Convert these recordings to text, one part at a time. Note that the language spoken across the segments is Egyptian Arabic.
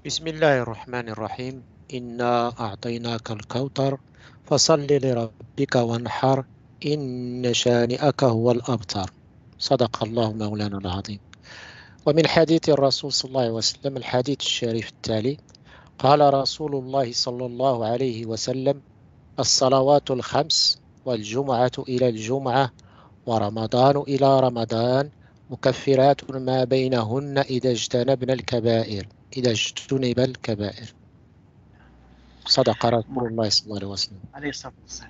بسم الله الرحمن الرحيم إنا أعطيناك الكوثر فصل لربك وانحر إن شانئك هو الأبتر صدق الله مولانا العظيم ومن حديث الرسول صلى الله عليه وسلم الحديث الشريف التالي قال رسول الله صلى الله عليه وسلم الصلوات الخمس والجمعة إلى الجمعة ورمضان إلى رمضان مكفرات ما بينهن إذا اجتنبن الكبائر إذا اجتنب الكبائر صدق رسول الله صلى الله عليه وسلم عليه الصلاة والسلام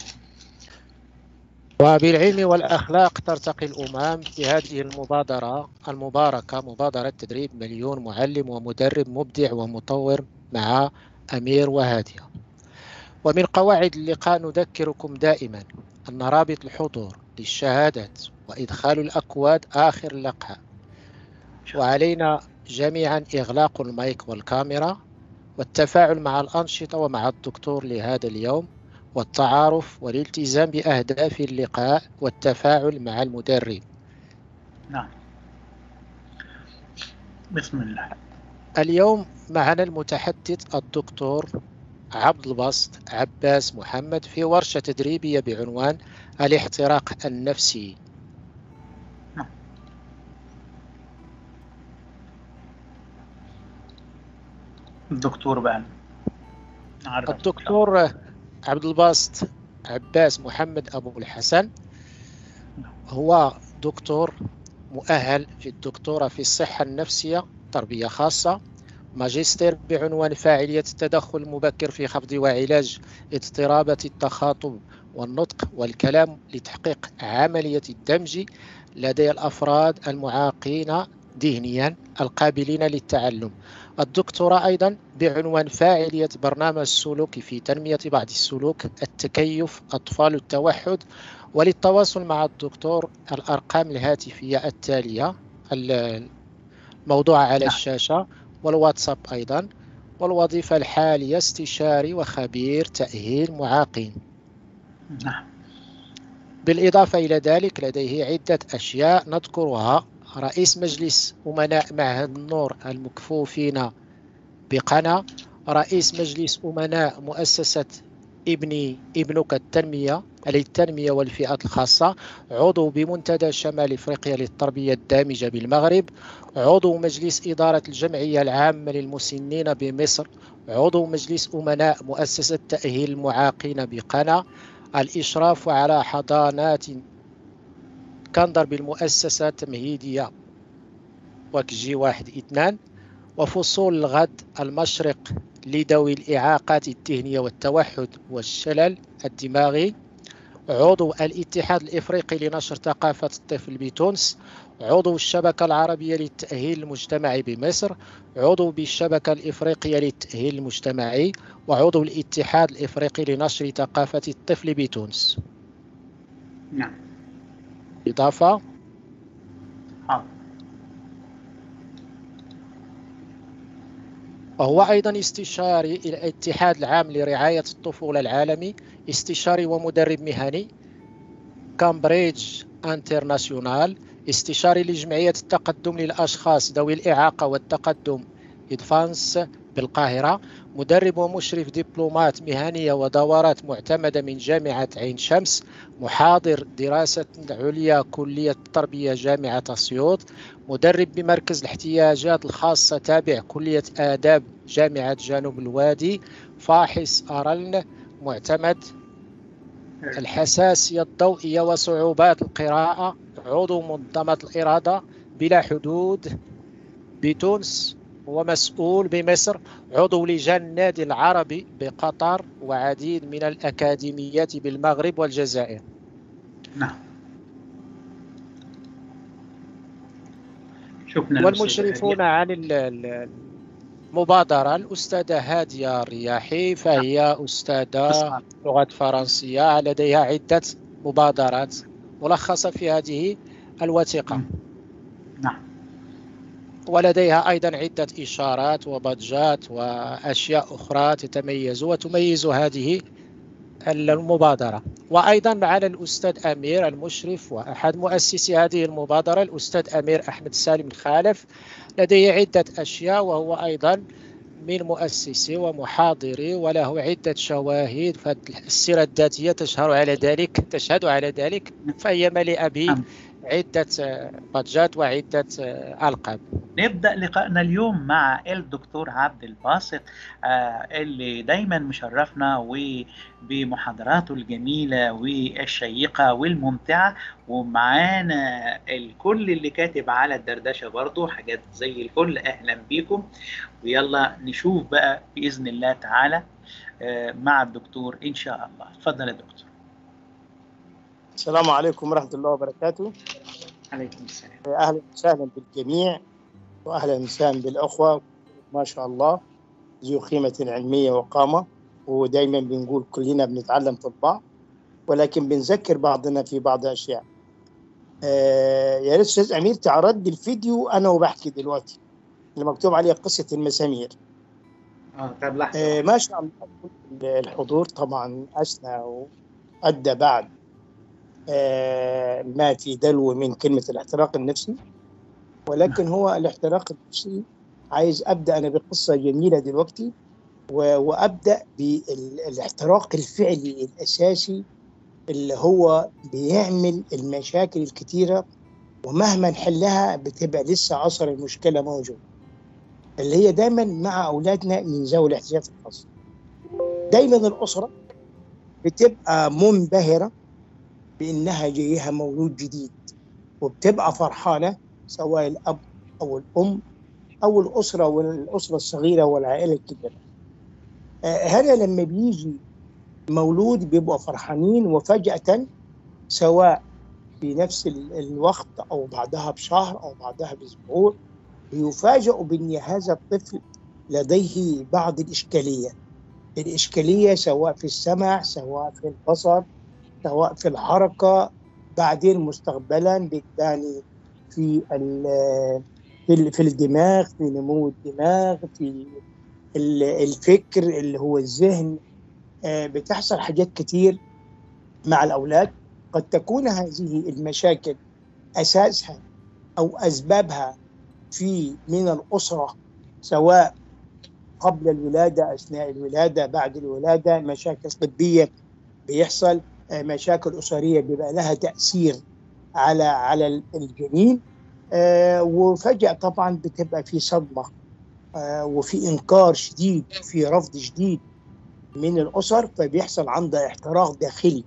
وبالعلم والأخلاق ترتقي الأمم في هذه المبادرة المباركة مبادرة تدريب مليون معلم ومدرب مبدع ومطور مع أمير وهادية ومن قواعد اللقاء نذكركم دائما أن رابط الحضور للشهادات وإدخال الأكواد آخر اللقاء وعلينا جميعا إغلاق المايك والكاميرا والتفاعل مع الأنشطة ومع الدكتور لهذا اليوم والتعارف والالتزام بأهداف اللقاء والتفاعل مع المدرب نعم بسم الله اليوم معنا المتحدث الدكتور عبد الباسط عباس محمد في ورشة تدريبية بعنوان الاحتراق النفسي نعم. الدكتور بقى نعرف الدكتور عبد الباسط عباس محمد أبو الحسن هو دكتور مؤهل في الدكتوراه في الصحة النفسية تربية خاصة ماجستير بعنوان فاعلية التدخل المبكر في خفض وعلاج اضطرابات التخاطب والنطق والكلام لتحقيق عملية الدمج لدى الأفراد المعاقين ذهنيا القابلين للتعلم الدكتوراه أيضا بعنوان فاعلية برنامج السلوكي في تنمية بعض السلوك التكيف أطفال التوحد وللتواصل مع الدكتور الأرقام الهاتفية التالية الموضوعة على الشاشة والواتساب أيضا والوظيفة الحالية استشاري وخبير تأهيل معاقين نعم بالإضافة إلى ذلك لديه عدة أشياء نذكرها رئيس مجلس أمناء معهد النور المكفوفين بقنا رئيس مجلس أمناء مؤسسة ابني ابنك التنمية للتنمية والفئات الخاصة عضو بمنتدى شمال إفريقيا للتربية الدامجة بالمغرب عضو مجلس إدارة الجمعية العامة للمسنين بمصر عضو مجلس أمناء مؤسسة تأهيل المعاقين بقنا الإشراف على حضانات كندر بالمؤسسة التمهيدية وكجي واحد اثنان وفصول الغد المشرق لذوي الإعاقات الذهنية والتوحد والشلل الدماغي عضو الاتحاد الإفريقي لنشر ثقافة الطفل بتونس عضو الشبكة العربية للتأهيل المجتمعي بمصر عضو بالشبكة الإفريقية للتأهيل المجتمعي وعضو الاتحاد الإفريقي لنشر ثقافة الطفل بتونس نعم إضافة حاضر وهو أيضا استشاري الاتحاد العام لرعاية الطفولة العالمي استشاري ومدرب مهني كامبريدج انترناسيونال استشاري لجمعية التقدم للأشخاص ذوي الإعاقة والتقدم إدفانس بالقاهرة مدرب ومشرف دبلومات مهنية ودورات معتمدة من جامعة عين شمس محاضر دراسة عليا كلية التربية جامعة أسيوط مدرب بمركز الاحتياجات الخاصة تابع كلية آداب جامعة جنوب الوادي فاحص أرلن معتمد الحساسية الضوئية وصعوبات القراءة عضو منظمة الإرادة بلا حدود بتونس ومسؤول بمصر عضو لجان النادي العربي بقطر وعديد من الأكاديميات بالمغرب والجزائر نعم شكرا والمشرفون عن المبادرة الأستاذة هادية الرياحي فهي أستاذة لغة فرنسية لديها عدة مبادرات ملخصة في هذه الوثيقة نعم ولديها أيضا عدة إشارات وبادجات وأشياء أخرى تتميز وتميز هذه المبادرة وأيضا معنا الأستاذ أمير المشرف وأحد مؤسسي هذه المبادرة الأستاذ أمير أحمد سالم الخالف لديه عدة أشياء وهو أيضا من مؤسسي ومحاضري وله عدة شواهد فالسيرة الذاتية تشهر على ذلك تشهد على ذلك فهي مليئة نعم. بعدة بادجات وعدة ألقاب نبدأ لقائنا اليوم مع الدكتور عبد الباسط آه، اللي دايما مشرفنا وبمحاضراته الجميلة والشيقة والممتعة ومعانا الكل اللي كاتب على الدردشة برضو حاجات زي الفل أهلا بيكم ويلا نشوف بقى بإذن الله تعالى آه، مع الدكتور إن شاء الله اتفضل يا دكتور السلام عليكم ورحمة الله وبركاته عليكم السلام أهلا وسهلا بالجميع وأهلا وسهلا بالأخوة ما شاء الله ذو قيمة علمية وقامة ودايما بنقول كلنا بنتعلم في بعض ولكن بنذكر بعضنا في بعض الأشياء آه يا ريت أستاذ أمير تعرض لي الفيديو أنا وبحكي دلوقتي اللي مكتوب عليه قصة المسامير اه طب لحظة آه ما شاء الله الحضور طبعا أثنى وأدى بعد آه ما في دلو من كلمة الاحتراق النفسي ولكن هو الاحتراق النفسي عايز ابدا انا بقصه جميله دلوقتي و- وابدا بالاحتراق الفعلي الاساسي اللي هو بيعمل المشاكل الكتيره ومهما نحلها بتبقى لسه عصر المشكله موجود اللي هي دايما مع اولادنا من ذوي الاحتياجات الخاصه دايما الاسره بتبقى منبهره بانها جايها مولود جديد وبتبقى فرحانه سواء الاب او الام او الاسره والاسره الصغيره والعائله الكبيره. آه، هنا لما بيجي مولود بيبقوا فرحانين وفجاه سواء في نفس ال- الوقت او بعدها بشهر او بعدها باسبوع بيفاجئوا بان هذا الطفل لديه بعض الاشكاليه. الاشكاليه سواء في السمع سواء في البصر سواء في الحركه بعدين مستقبلا بتباني في ال- في ال- في الدماغ في نمو الدماغ في ال- الفكر اللي هو الذهن آه، بتحصل حاجات كتير مع الأولاد قد تكون هذه المشاكل أساسها أو أسبابها في من الأسرة سواء قبل الولادة أثناء الولادة بعد الولادة مشاكل طبية بيحصل آه، مشاكل أسرية بيبقى لها تأثير على على الجنين آه، وفجأة طبعا بتبقى في صدمة آه، وفي إنكار شديد في رفض شديد من الأسر فبيحصل عندها احتراق داخلي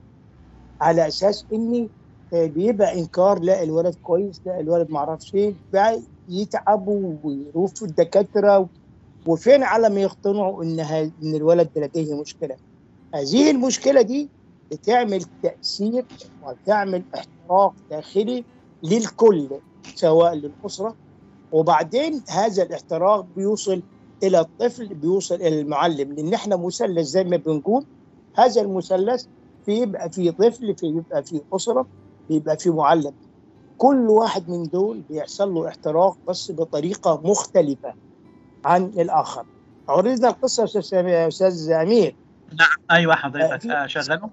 على أساس إني آه، بيبقى إنكار لا الولد كويس لا الولد معرفش إيه بقى يتعبوا ويروحوا الدكاترة وفين على ما يقتنعوا إن ه- إن الولد لديه مشكلة هذه المشكلة دي بتعمل تأثير وتعمل احتراق داخلي للكل سواء للأسرة وبعدين هذا الاحتراق بيوصل إلى الطفل بيوصل إلى المعلم لأن احنا مثلث زي ما بنقول هذا المثلث بيبقى في طفل بيبقى في أسرة بيبقى في معلم كل واحد من دول بيحصل له احتراق بس بطريقة مختلفة عن الآخر عرضنا القصة يا أستاذ- يا أستاذ أمير ايوه آه، حضرتك في- آه شغله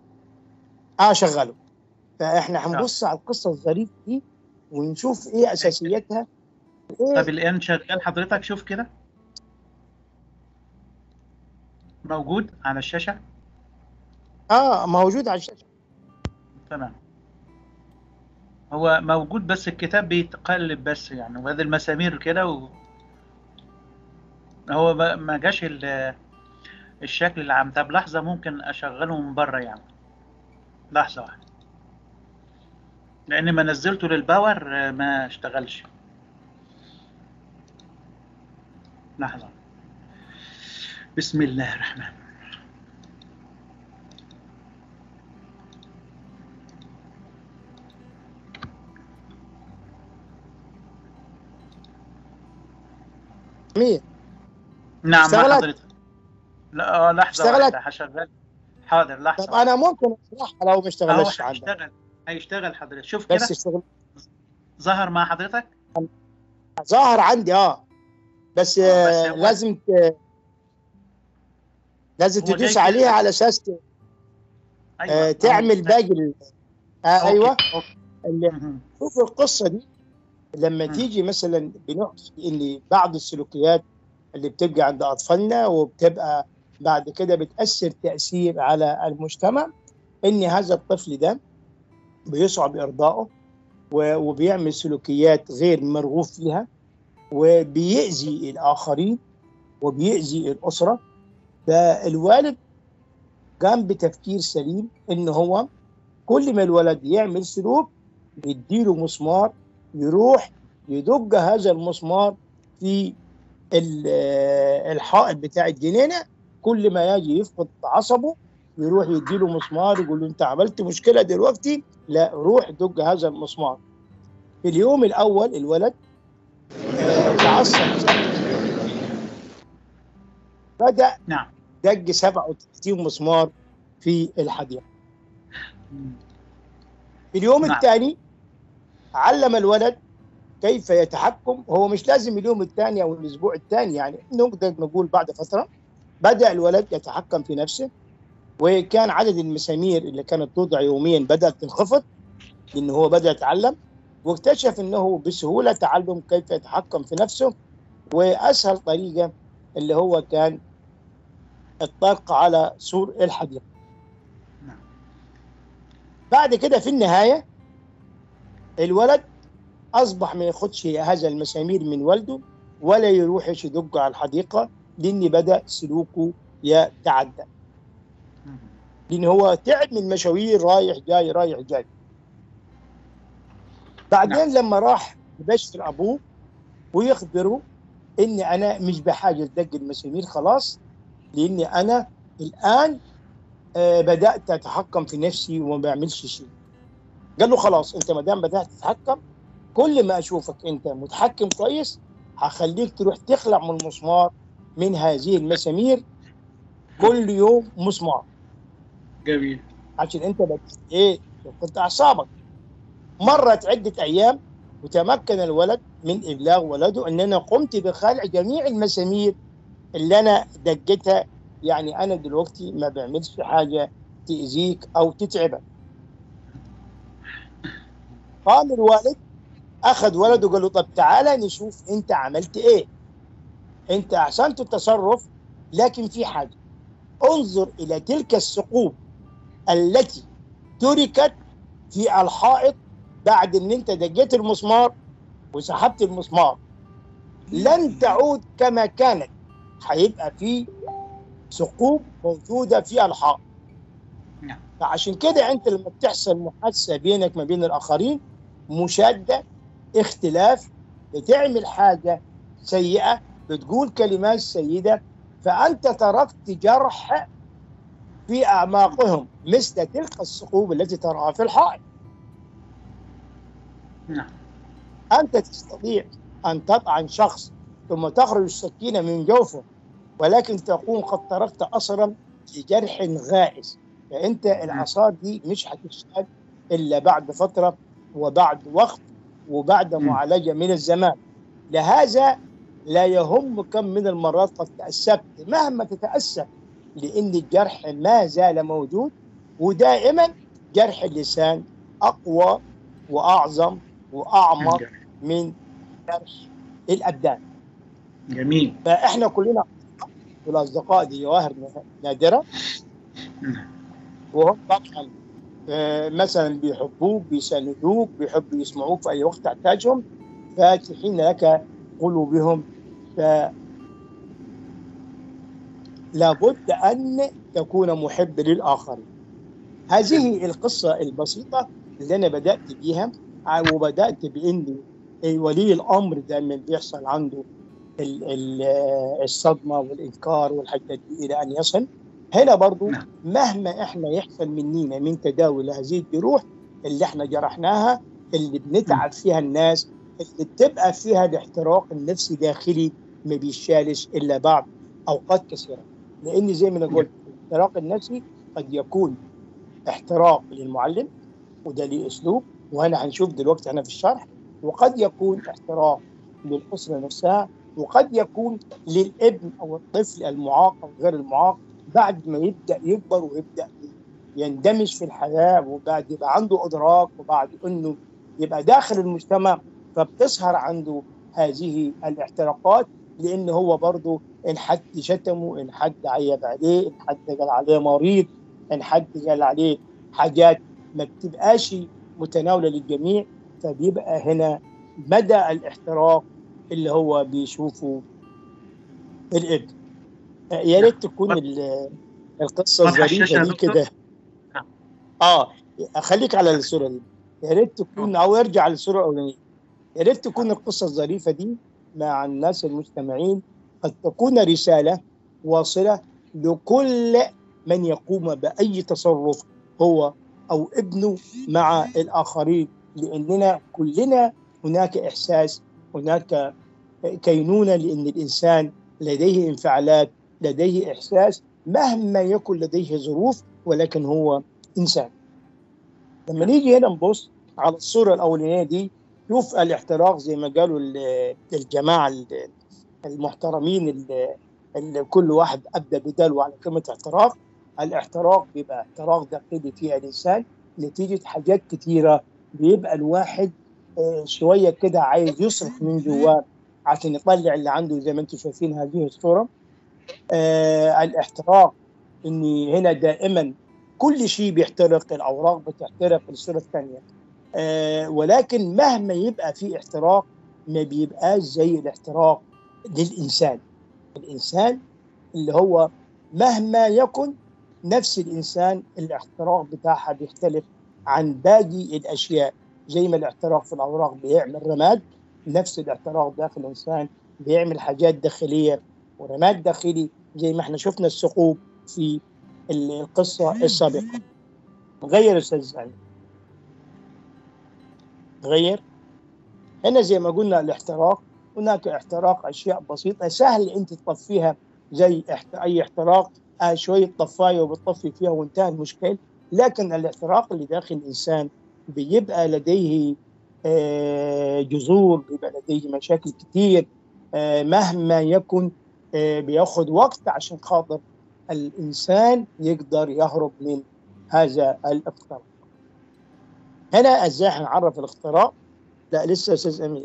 اه شغله فاحنا هنبص على القصه الظريفه دي ونشوف ايه اساسياتها طب ايه الان شغال حضرتك شوف كده موجود على الشاشة اه موجود على الشاشه تمام هو موجود بس الكتاب بيتقلب بس يعني وهذه المسامير كده و... هو ما ما جاش ال- الشكل العام طب لحظة ممكن أشغله من بره يعني لحظة واحدة لأن ما نزلته للباور آه، ما اشتغلش لحظة بسم الله الرحمن الرحيم مين نعم مع اشتغلت؟ حضرتك لا آه، لحظة اشتغلت؟ واحدة هشغل حاضر لحظة طب انا ممكن اشرحها لو ما اهو اشتغلش عندك هيشتغل هيشتغل حضرتك شوف كده بس اشتغل ظهر مع حضرتك ظاهر عندي اه بس, آه، آه بس هو- لازم ت... لازم هو تدوس جاي كده. عليها على اساس ت- ايوه آه أهو تعمل اشتغل. باقي ال- آه أوكي، ايوه أوكي. اللي مهم. شوف القصه دي لما مم. تيجي مثلا بنحكي ان بعض السلوكيات اللي بتبقى عند اطفالنا وبتبقى بعد كده بتاثر تاثير على المجتمع ان هذا الطفل ده بيصعب ارضائه و- وبيعمل سلوكيات غير مرغوب فيها وبيأذي الاخرين وبيأذي الاسره فالوالد قام بتفكير سليم ان هو كل ما الولد يعمل سلوك يديله مسمار يروح يدق هذا المسمار في ال- آه، الحائط بتاع الجنينه كل ما يجي يفقد عصبه يروح يديله مسمار يقول له انت عملت مشكله دلوقتي لا روح دق هذا المسمار في اليوم الاول الولد آه، تعصب بدا نعم دق 37 مسمار في الحديقه مم. في اليوم نعم. الثاني علم الولد كيف يتحكم هو مش لازم اليوم الثاني او الاسبوع الثاني يعني نقدر نقول بعد فتره بدا الولد يتحكم في نفسه وكان عدد المسامير اللي كانت توضع يوميا بدات تنخفض لان هو بدا يتعلم واكتشف انه بسهوله تعلم كيف يتحكم في نفسه واسهل طريقه اللي هو كان الطرق على سور الحديقه نعم. بعد كده في النهايه الولد اصبح ما ياخدش هذا المسامير من والده ولا يروحش يدق على الحديقه لان بدا سلوكه يتعدى مم. لان هو تعب من مشاوير رايح جاي رايح جاي بعدين نعم. لما راح يبشر ابوه ويخبره اني انا مش بحاجه لدق المسامير خلاص لاني انا الان آه، بدات اتحكم في نفسي وما بعملش شيء قال له خلاص انت ما دام بدات تتحكم كل ما اشوفك انت متحكم كويس هخليك تروح تخلع من المسمار من هذه المسامير كل يوم مسمار جميل عشان انت بدات ايه كنت اعصابك مرت عده ايام وتمكن الولد من ابلاغ ولده ان انا قمت بخلع جميع المسامير اللي انا دقتها يعني انا دلوقتي ما بعملش حاجه تاذيك او تتعبك قام الوالد اخذ ولده وقال له طب تعالى نشوف انت عملت ايه انت احسنت التصرف لكن في حاجه انظر الى تلك الثقوب التي تركت في الحائط بعد ان انت دقيت المسمار وسحبت المسمار لن تعود كما كانت هيبقى في ثقوب موجوده في الحائط نعم. فعشان كده انت لما بتحصل محادثه بينك ما بين الاخرين مشاده اختلاف بتعمل حاجه سيئه بتقول كلمات سيئه فانت تركت جرح في اعماقهم مثل تلك الثقوب التي تراها في الحائط نعم انت تستطيع ان تطعن شخص ثم تخرج السكينه من جوفه ولكن تكون قد تركت اثرا لجرح غائز فانت الاثار دي مش هتشتغل الا بعد فتره وبعد وقت وبعد م. معالجه من الزمان لهذا لا يهم كم من المرات قد تاسفت مهما تتاسف لان الجرح ما زال موجود ودائما جرح اللسان اقوى واعظم واعمق من جرح الابدان جميل فاحنا كلنا والاصدقاء دي جواهر نادره نعم. وهم طبعا آه، مثلا بيحبوك بيساندوك بيحبوا يسمعوك في اي وقت تحتاجهم فاتحين لك قلوبهم ف لابد ان تكون محب للاخرين هذه القصه البسيطه اللي انا بدات بيها وبدات بان ولي الامر دائما بيحصل عنده ال- ال- الصدمه والانكار والحاجات دي الى ان يصل هنا برضو نعم. مهما احنا يحصل مننا من تداول هذه الجروح اللي احنا جرحناها اللي بنتعب فيها الناس اللي بتبقى فيها الاحتراق النفسي داخلي ما بيشالش الا بعد اوقات كثيره لان زي ما انا قلت الاحتراق النفسي قد يكون احتراق للمعلم وده ليه اسلوب وانا هنشوف دلوقتي انا في الشرح وقد يكون احتراق للاسره نفسها وقد يكون للابن او الطفل المعاق او غير المعاق بعد ما يبدا يكبر ويبدا يندمج في الحياه وبعد يبقى عنده ادراك وبعد انه يبقى داخل المجتمع فبتظهر عنده هذه الاحتراقات لان هو برضه ان حد شتمه ان حد عيب عليه ان حد قال عليه مريض ان حد قال عليه حاجات ما بتبقاش متناوله للجميع فبيبقى هنا مدى الاحتراق اللي هو بيشوفه الابن يا ريت تكون ال- القصه واضحة الشاشة الظريفه يا دي دكتور؟ كده نعم. اه خليك على الصوره دي يا ريت تكون او ارجع للصوره الاولانيه يا ريت تكون القصه الظريفه دي مع الناس المستمعين قد تكون رساله واصله لكل من يقوم باي تصرف هو او ابنه مع الاخرين لاننا كلنا هناك احساس هناك كينونه لان الانسان لديه انفعالات لديه احساس مهما يكن لديه ظروف ولكن هو انسان لما نيجي هنا نبص على الصوره الاولانيه دي شوف الاحتراق زي ما قالوا ال- الجماعه ال- المحترمين اللي, اللي كل واحد ابدا بداله على كلمه احتراق الاحتراق بيبقى احتراق داخلي في الانسان نتيجه حاجات كتيره بيبقى الواحد آه، شويه كده عايز يصرخ من جواه عشان يطلع اللي عنده زي ما انتم شايفين هذه الصوره آه الاحتراق اني هنا دائما كل شيء بيحترق الاوراق بتحترق الصوره الثانيه آه ولكن مهما يبقى في احتراق ما بيبقاش زي الاحتراق للانسان الانسان اللي هو مهما يكن نفس الانسان الاحتراق بتاعها بيختلف عن باقي الاشياء زي ما الاحتراق في الاوراق بيعمل رماد نفس الاحتراق داخل الانسان بيعمل حاجات داخليه ورماد داخلي زي ما احنا شفنا الثقوب في القصه السابقه غير استاذ سعيد غير هنا زي ما قلنا الاحتراق هناك احتراق اشياء بسيطه سهل انت تطفيها زي احت... اي احتراق آه شويه طفايه وبتطفي فيها وانتهى المشكل لكن الاحتراق اللي داخل الانسان بيبقى لديه آه جذور بيبقى لديه مشاكل كتير آه مهما يكن آه بياخد وقت عشان خاطر الانسان يقدر يهرب من هذا الاختراق هنا ازاي هنعرف الاختراق لا لسه استاذ امير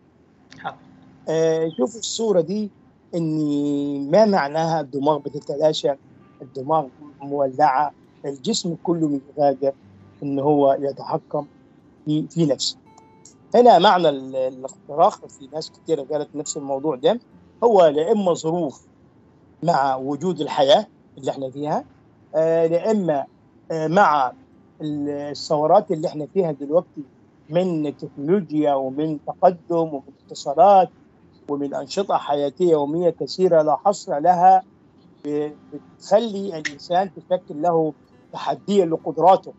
آه شوف الصوره دي ان ما معناها الدماغ بتتلاشى الدماغ مولعه الجسم كله متغادر ان هو يتحكم في في نفسه هنا معنى الاختراق في ناس كثيره قالت نفس الموضوع ده هو لا اما ظروف مع وجود الحياه اللي احنا فيها آه لا اما آه مع الثورات اللي احنا فيها دلوقتي من تكنولوجيا ومن تقدم ومن اتصالات ومن انشطه حياتيه يوميه كثيره لا حصر لها بتخلي الانسان تشكل له تحديا لقدراته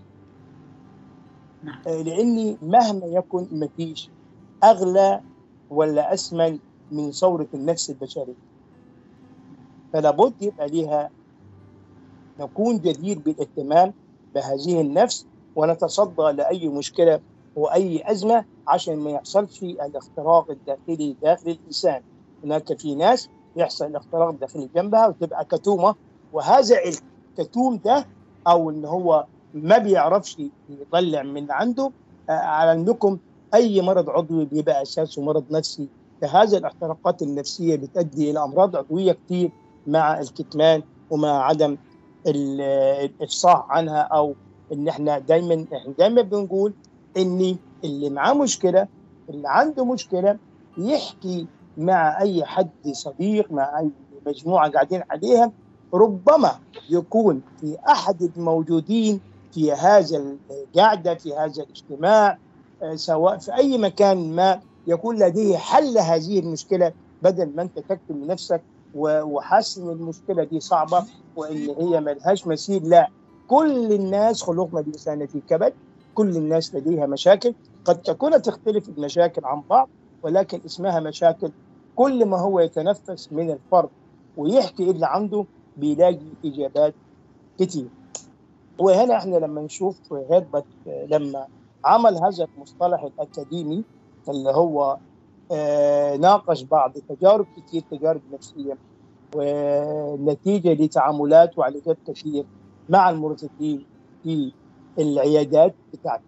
لاني مهما يكن ما فيش اغلى ولا اسمن من ثوره النفس البشريه فلا بد يبقى ليها نكون جدير بالاهتمام بهذه النفس ونتصدى لاي مشكله واي ازمه عشان ما يحصلش الاختراق الداخلي داخل الانسان هناك في ناس يحصل الاختراق الداخلي جنبها وتبقى كتومه وهذا الكتوم ده او ان هو ما بيعرفش يطلع من عنده اعلم اي مرض عضوي بيبقى اساسه مرض نفسي فهذه الاحتراقات النفسيه بتؤدي الى امراض عضويه كتير مع الكتمان ومع عدم الافصاح عنها او ان احنا دايما احنا دايما بنقول ان اللي معاه مشكله اللي عنده مشكله يحكي مع اي حد صديق مع اي مجموعه قاعدين عليها ربما يكون في احد الموجودين في هذا القعده في هذا الاجتماع سواء في اي مكان ما يكون لديه حل هذه المشكله بدل ما انت تكتم نفسك وحاسس ان المشكله دي صعبه وان هي ملهاش مثيل لا كل الناس خلقنا بلسان في كبد كل الناس لديها مشاكل قد تكون تختلف المشاكل عن بعض ولكن اسمها مشاكل كل ما هو يتنفس من الفرد ويحكي اللي عنده بيلاقي اجابات كتير وهنا احنا لما نشوف هيربت لما عمل هذا المصطلح الاكاديمي اللي هو آه ناقش بعض تجارب كتير تجارب نفسيه ونتيجه لتعاملات وعلاجات كثير مع المرتدين في العيادات بتاعت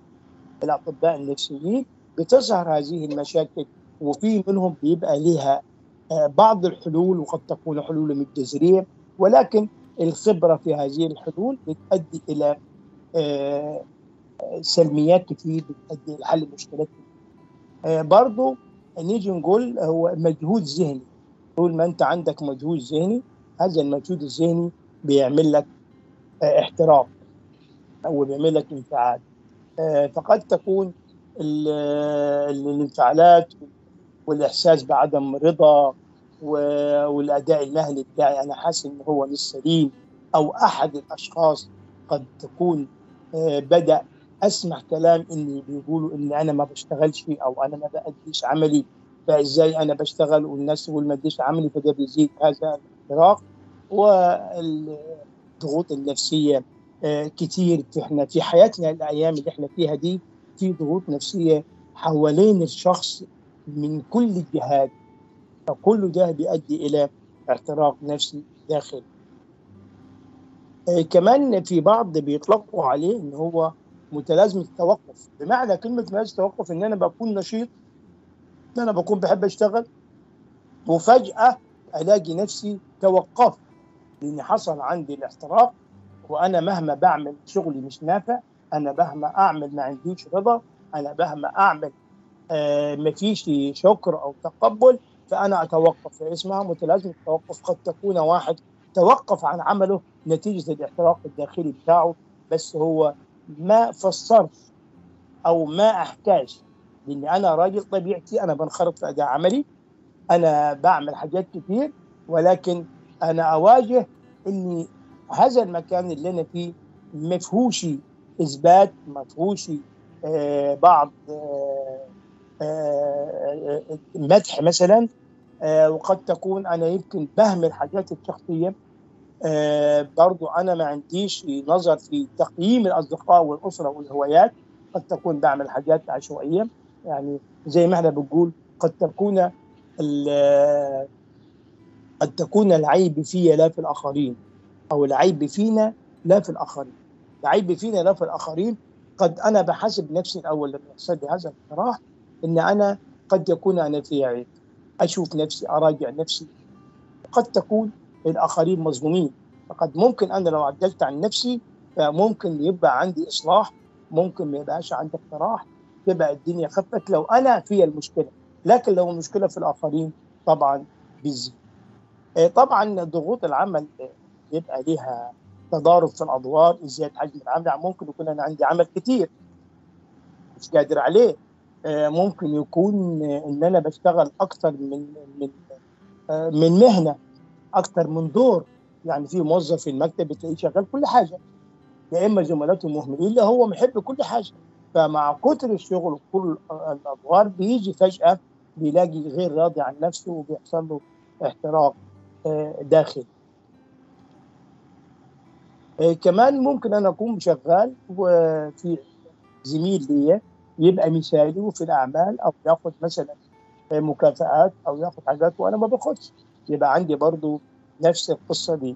الاطباء النفسيين بتظهر هذه المشاكل وفي منهم بيبقى لها آه، بعض الحلول وقد تكون حلول مش جذريه ولكن الخبره في هذه الحلول بتؤدي الى آه، سلميات كتير بتؤدي الى حل مشكلات كتير. آه، برضو نيجي نقول هو مجهود ذهني طول ما انت عندك مجهود ذهني هذا المجهود الذهني بيعمل لك آه، احتراق او بيعمل لك انفعال آه، فقد تكون ال- الانفعالات والاحساس بعدم رضا و- والاداء المهني بتاعي انا حاسس ان هو مش سليم او احد الاشخاص قد تكون آه، بدا اسمع كلام اني بيقولوا اني انا ما بشتغلش او انا ما باديش عملي فازاي انا بشتغل والناس تقول ما اديش عملي فده بيزيد هذا الاحتراق والضغوط النفسيه آه، كتير في احنا في حياتنا الايام اللي احنا فيها دي في ضغوط نفسيه حوالين الشخص من كل الجهات فكل ده بيؤدي الى احتراق نفسي داخلي آه، كمان في بعض بيطلقوا عليه ان هو متلازمه التوقف بمعنى كلمه متلازمه التوقف ان انا بكون نشيط ان انا بكون بحب اشتغل وفجاه الاقي نفسي توقفت لان حصل عندي الاحتراق وانا مهما بعمل شغلي مش نافع انا مهما اعمل ما عنديش رضا انا مهما اعمل آه ما فيش شكر او تقبل فانا اتوقف اسمها متلازمه التوقف قد تكون واحد توقف عن عمله نتيجه الاحتراق الداخلي بتاعه بس هو ما فسرش او ما احتاج لان انا راجل طبيعتي انا بنخرط في اداء عملي انا بعمل حاجات كتير ولكن انا اواجه اني هذا المكان اللي انا فيه ما فيهوش اثبات ما فيهوش آه بعض آه آه آه، مدح مثلا آه وقد تكون انا يمكن بهمل حاجاتي الشخصيه آه برضو انا ما عنديش نظر في تقييم الاصدقاء والاسره والهوايات قد تكون بعمل حاجات عشوائيه يعني زي ما احنا بنقول قد تكون ال- قد تكون العيب في لا في الاخرين او العيب فينا لا في الاخرين العيب فينا لا في الاخرين قد انا بحاسب نفسي الاول لما يحصل لي هذا الاقتراح ان انا قد يكون انا في عيب اشوف نفسي اراجع نفسي قد تكون الاخرين مظلومين فقد ممكن انا لو عدلت عن نفسي فممكن يبقى عندي اصلاح ممكن ما يبقاش عندي اقتراح تبقى الدنيا خفت لو انا في المشكله لكن لو المشكله في الاخرين طبعا بيزيد آه، طبعا ضغوط العمل آه، يبقى ليها تضارب في الادوار ازاي حجم العمل يعني ممكن يكون انا عندي عمل كتير مش قادر عليه آه، ممكن يكون آه، ان انا بشتغل اكتر من من آه، من مهنه اكتر من دور يعني في موظف في المكتب بتلاقيه شغال كل حاجه يا اما زملاته مهملين لا هو محب كل حاجه فمع كتر الشغل وكل الادوار بيجي فجاه بيلاقي غير راضي عن نفسه وبيحصل له احتراق آه، داخلي آه، كمان ممكن انا اكون شغال وفي زميل ليا يبقى مثالي وفي الاعمال او ياخد مثلا آه، مكافآت او ياخد حاجات وانا ما باخدش يبقى عندي برضو نفس القصه دي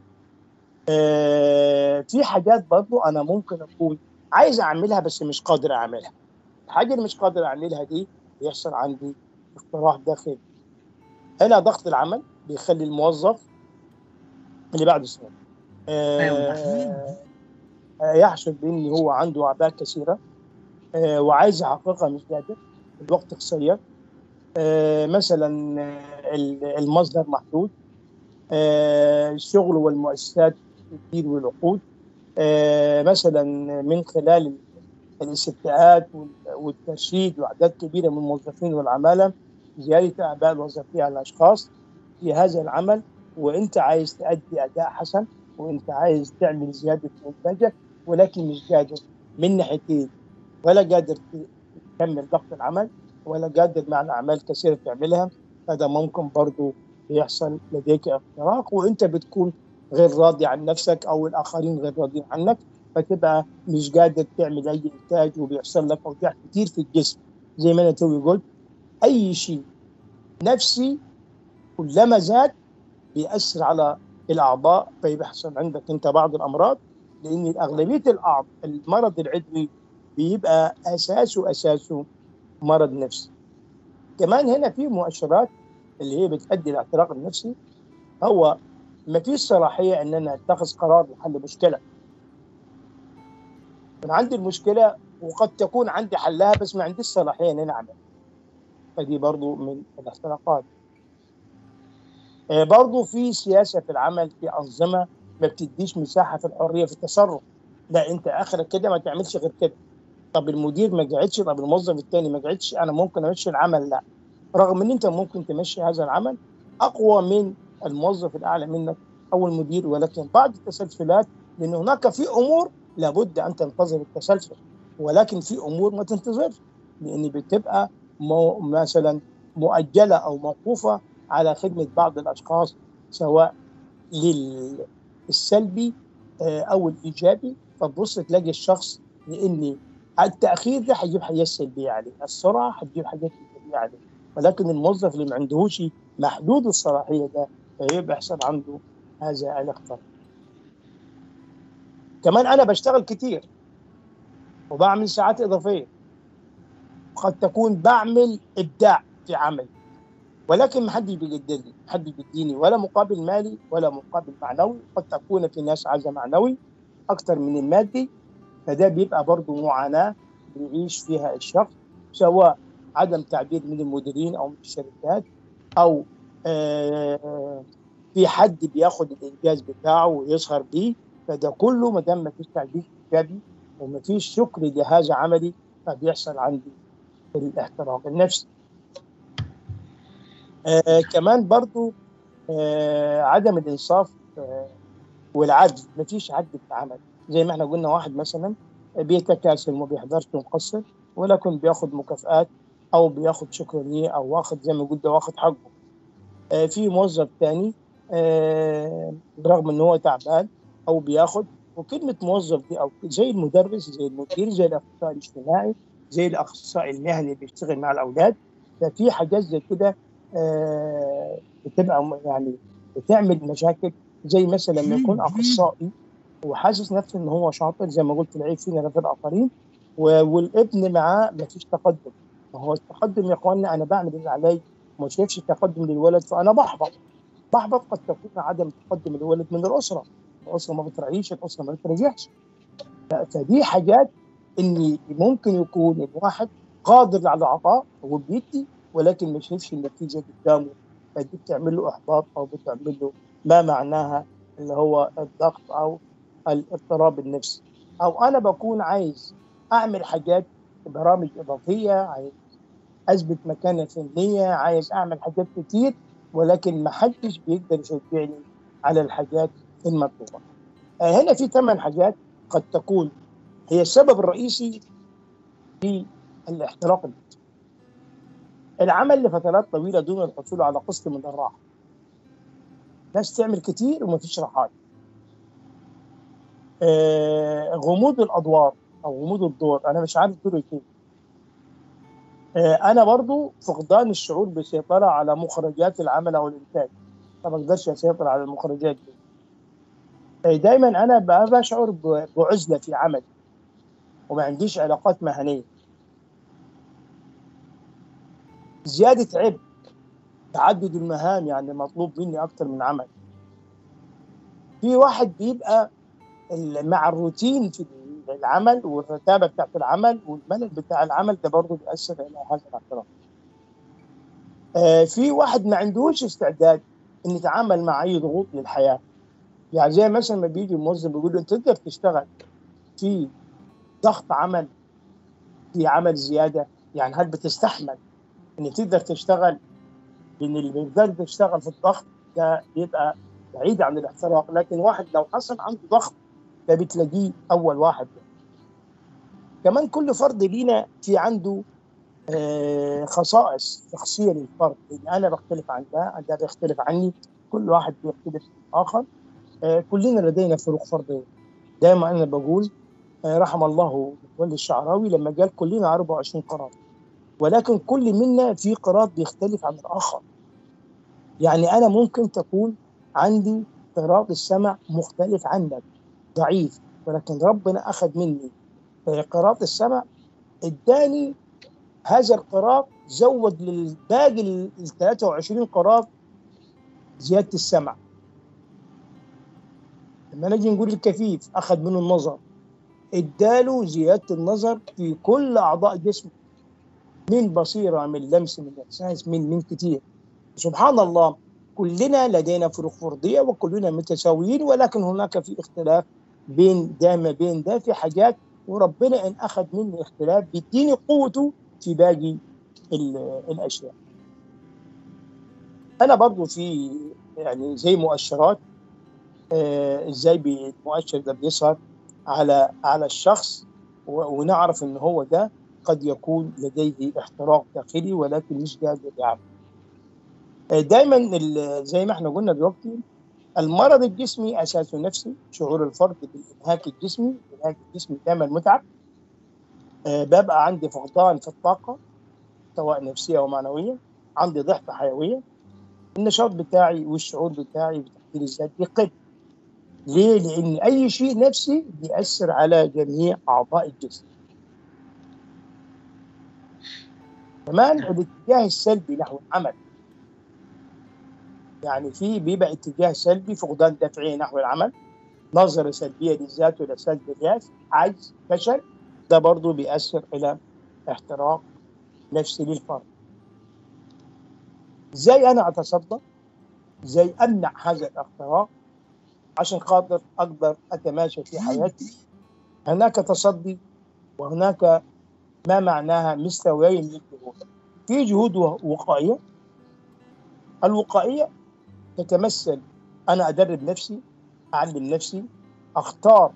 آه، في حاجات برضو انا ممكن اكون عايز اعملها بس مش قادر اعملها الحاجه اللي مش قادر اعملها دي بيحصل عندي اقتراح داخلي هنا ضغط العمل بيخلي الموظف اللي بعده سنة آه آه، يحصل بان هو عنده اعباء كثيره آه وعايز يحققها مش قادر الوقت قصير آه مثلا آه، المصدر محدود آه الشغل والمؤسسات كتير والعقود آه مثلا من خلال الاستفتاءات وال- والترشيد واعداد كبيره من الموظفين والعماله زياده اعباء الوظيفيه على الاشخاص في هذا العمل وانت عايز تؤدي اداء حسن وانت عايز تعمل زياده في انتاجك ولكن مش قادر من ناحيتين ولا قادر تكمل ضغط العمل ولا قادر مع الاعمال كثيره تعملها هذا ممكن برضو يحصل لديك اختراق وانت بتكون غير راضي عن نفسك او الاخرين غير راضيين عنك فتبقى مش قادر تعمل اي انتاج وبيحصل لك اوجاع كتير في الجسم زي ما انا توي قلت اي شيء نفسي كلما زاد بيأثر على الاعضاء فبيحصل عندك انت بعض الامراض لان اغلبيه الاعضاء المرض العضوي بيبقى اساسه اساسه مرض نفسي كمان هنا في مؤشرات اللي هي بتؤدي الاحتراق النفسي هو ما فيش صلاحيه ان انا اتخذ قرار لحل مشكله انا عندي المشكله وقد تكون عندي حلها بس ما عنديش صلاحيه ان انا اعمل فدي برضو من الاختراقات آه، برضو في سياسه في العمل في انظمه ما بتديش مساحه في الحريه في التصرف لا انت اخرك كده ما تعملش غير كده طب المدير ما قعدش طب الموظف الثاني ما قعدش انا ممكن امشي العمل لا رغم ان انت ممكن تمشي هذا العمل اقوى من الموظف الاعلى منك او المدير ولكن بعض التسلسلات لان هناك في امور لابد ان تنتظر التسلسل ولكن في امور ما تنتظرش لان بتبقى مو مثلا مؤجله او موقوفه على خدمه بعض الاشخاص سواء للسلبي آه، او الايجابي فتبص تلاقي الشخص لان التاخير ده هيجيب حاجات سلبيه عليه، السرعه هتجيب حاجات سلبيه عليه، ولكن الموظف اللي ما عندهوش محدود الصلاحيه ده فيبقى بيحصل عنده هذا الاختلاف. كمان انا بشتغل كتير وبعمل ساعات اضافيه قد تكون بعمل ابداع في عملي ولكن ما حد بيقدرني ما حد بيديني ولا مقابل مالي ولا مقابل معنوي قد تكون في ناس عايزه معنوي اكثر من المادي فده بيبقى برضه معاناه بيعيش فيها الشخص سواء عدم تعبير من المديرين او من الشركات او آه في حد بياخد الانجاز بتاعه ويسهر بيه فده كله ما دام ما فيش تعبير ايجابي وما فيش شكر لهذا عملي فبيحصل عندي الاحتراق النفسي. آه كمان برضو آه عدم الانصاف آه والعدل ما فيش عدل في العمل زي ما احنا قلنا واحد مثلا بيتكاسل ما بيحضرش ومقصر ولكن بياخد مكافآت او بياخد شكر ليه او واخد زي ما قلت واخد حقه آه في موظف تاني آه برغم ان هو تعبان او بياخد وكلمه موظف دي او زي المدرس زي المدير زي الاخصائي الاجتماعي زي الاخصائي المهني اللي بيشتغل مع الاولاد ففي حاجات زي كده آه بتبقى يعني بتعمل مشاكل زي مثلا لما يكون اخصائي وحاسس نفسه ان هو شاطر زي ما قلت العيب فينا في الاخرين والابن معاه ما فيش تقدم ما هو التقدم يا اخواننا انا بعمل اللي علي ما شايفش تقدم للولد فانا بحبط بحبط قد تكون عدم تقدم الولد من الاسره الاسره ما بتراعيش الاسره ما بترجعش فدي حاجات ان ممكن يكون الواحد قادر على العطاء وبيدي ولكن ما شايفش النتيجه قدامه فدي بتعمل له احباط او بتعمل له ما معناها اللي هو الضغط او الاضطراب النفسي او انا بكون عايز اعمل حاجات برامج اضافيه عايز اثبت مكانه فنيه عايز اعمل حاجات كتير ولكن ما حدش بيقدر يشجعني على الحاجات المطلوبه هنا في ثمان حاجات قد تكون هي السبب الرئيسي في الاحتراق النفسي العمل لفترات طويله دون الحصول على قسط من الراحه ناس تعمل كتير وما فيش راحات آه غموض الادوار او غموض الدور انا مش عارف دوري فين آه انا برضو فقدان الشعور بالسيطره على مخرجات العمل او الانتاج ما بقدرش اسيطر على المخرجات دي آه دايما انا بشعر بعزله في عملي وما عنديش علاقات مهنيه زياده عبء تعدد المهام يعني مطلوب مني اكتر من عمل في واحد بيبقى مع الروتين في العمل والرتابه بتاعت العمل والملل بتاع العمل ده برضه بيأثر على هذا الاحتراق. آه في واحد ما عندوش استعداد ان يتعامل مع اي ضغوط للحياه. يعني زي مثلا ما بيجي موظف بيقول له انت تقدر تشتغل في ضغط عمل في عمل زياده يعني هل بتستحمل ان تقدر تشتغل لان اللي بيقدر يشتغل في الضغط ده بيبقى بعيد عن الاحتراق لكن واحد لو حصل عنده ضغط ده بتلاقيه اول واحد كمان كل فرد لينا في عنده آه خصائص شخصيه للفرد يعني انا بختلف عن ده ده بيختلف عني كل واحد بيختلف عن الاخر آه كلنا لدينا فروق فرديه دايما انا بقول آه رحم الله متولي الشعراوي لما قال كلنا 24 قرار ولكن كل منا في قرار بيختلف عن الاخر يعني انا ممكن تكون عندي قراءة السمع مختلف عنك ضعيف ولكن ربنا أخذ مني قراءة السمع اداني هذا القرار زود للباقي ال 23 قرار زياده السمع لما نجي نقول الكفيف اخذ منه النظر اداله زياده النظر في كل اعضاء جسمه من بصيره من لمس من احساس من من كتير سبحان الله كلنا لدينا فروق فرديه وكلنا متساويين ولكن هناك في اختلاف بين ده ما بين ده في حاجات وربنا ان اخذ مني اختلاف بيديني قوته في باقي الاشياء. انا برضو في يعني زي مؤشرات آه ازاي المؤشر ده بيظهر على على الشخص ونعرف ان هو ده قد يكون لديه احتراق داخلي ولكن مش قادر يعرف. دايما زي ما احنا قلنا دلوقتي المرض الجسمي اساسه نفسي شعور الفرد بالانهاك الجسمي الانهاك الجسمي دائما متعب أه ببقى عندي فقدان في الطاقه سواء نفسيه او معنويه عندي ضعف حيويه النشاط بتاعي والشعور بتاعي بتحضير الذات بيقل ليه؟ لان اي شيء نفسي بيأثر على جميع اعضاء الجسم كمان الاتجاه السلبي نحو العمل يعني في بيبقى اتجاه سلبي فقدان دافعيه نحو العمل نظرة سلبية للذات ولا سلب الياس عجز فشل ده برضه بيأثر إلى احتراق نفسي للفرد ازاي انا اتصدى ازاي امنع هذا الاحتراق عشان خاطر اقدر اتماشى في حياتي هناك تصدي وهناك ما معناها مستويين للجهود في جهود وقائيه الوقائيه تتمثل انا ادرب نفسي اعلم نفسي اختار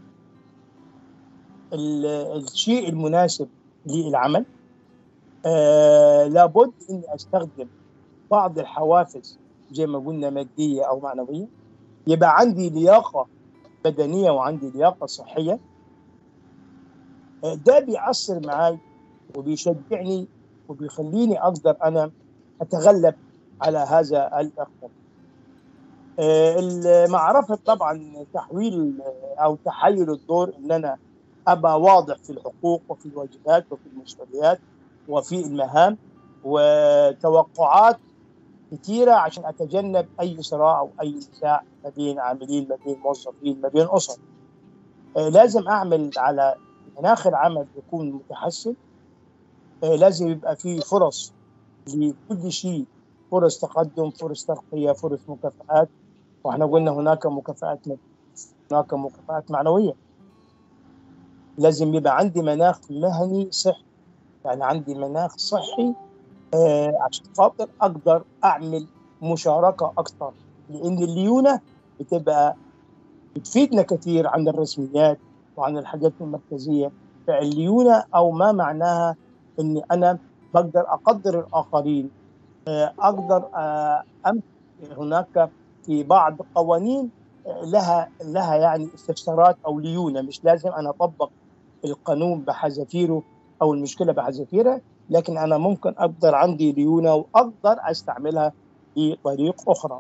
الشيء المناسب للعمل آه لابد اني استخدم بعض الحوافز زي ما قلنا ماديه او معنويه يبقى عندي لياقه بدنيه وعندي لياقه صحيه آه ده بيأثر معاي وبيشجعني وبيخليني اقدر انا اتغلب على هذا الاختلاف معرفة طبعا تحويل أو تحيل الدور إن أنا أبقى واضح في الحقوق وفي الواجبات وفي المسؤوليات وفي المهام وتوقعات كثيرة عشان أتجنب أي صراع أو أي نزاع ما بين عاملين ما بين موظفين ما بين أسر لازم أعمل على مناخ العمل يكون متحسن لازم يبقى فيه فرص لكل شيء فرص تقدم فرص ترقية فرص مكافآت واحنا قلنا هناك مكافآت هناك مكافآت معنوية لازم يبقى عندي مناخ مهني صحي يعني عندي مناخ صحي آه عشان خاطر اقدر اعمل مشاركة اكثر لان الليونة بتبقى بتفيدنا كثير عن الرسميات وعن الحاجات المركزية فالليونة او ما معناها اني انا بقدر اقدر الاخرين آه اقدر آه هناك في بعض قوانين لها لها يعني استفسارات او ليونه مش لازم انا اطبق القانون بحذافيره او المشكله بحذافيرها لكن انا ممكن اقدر عندي ليونه واقدر استعملها بطريق اخرى.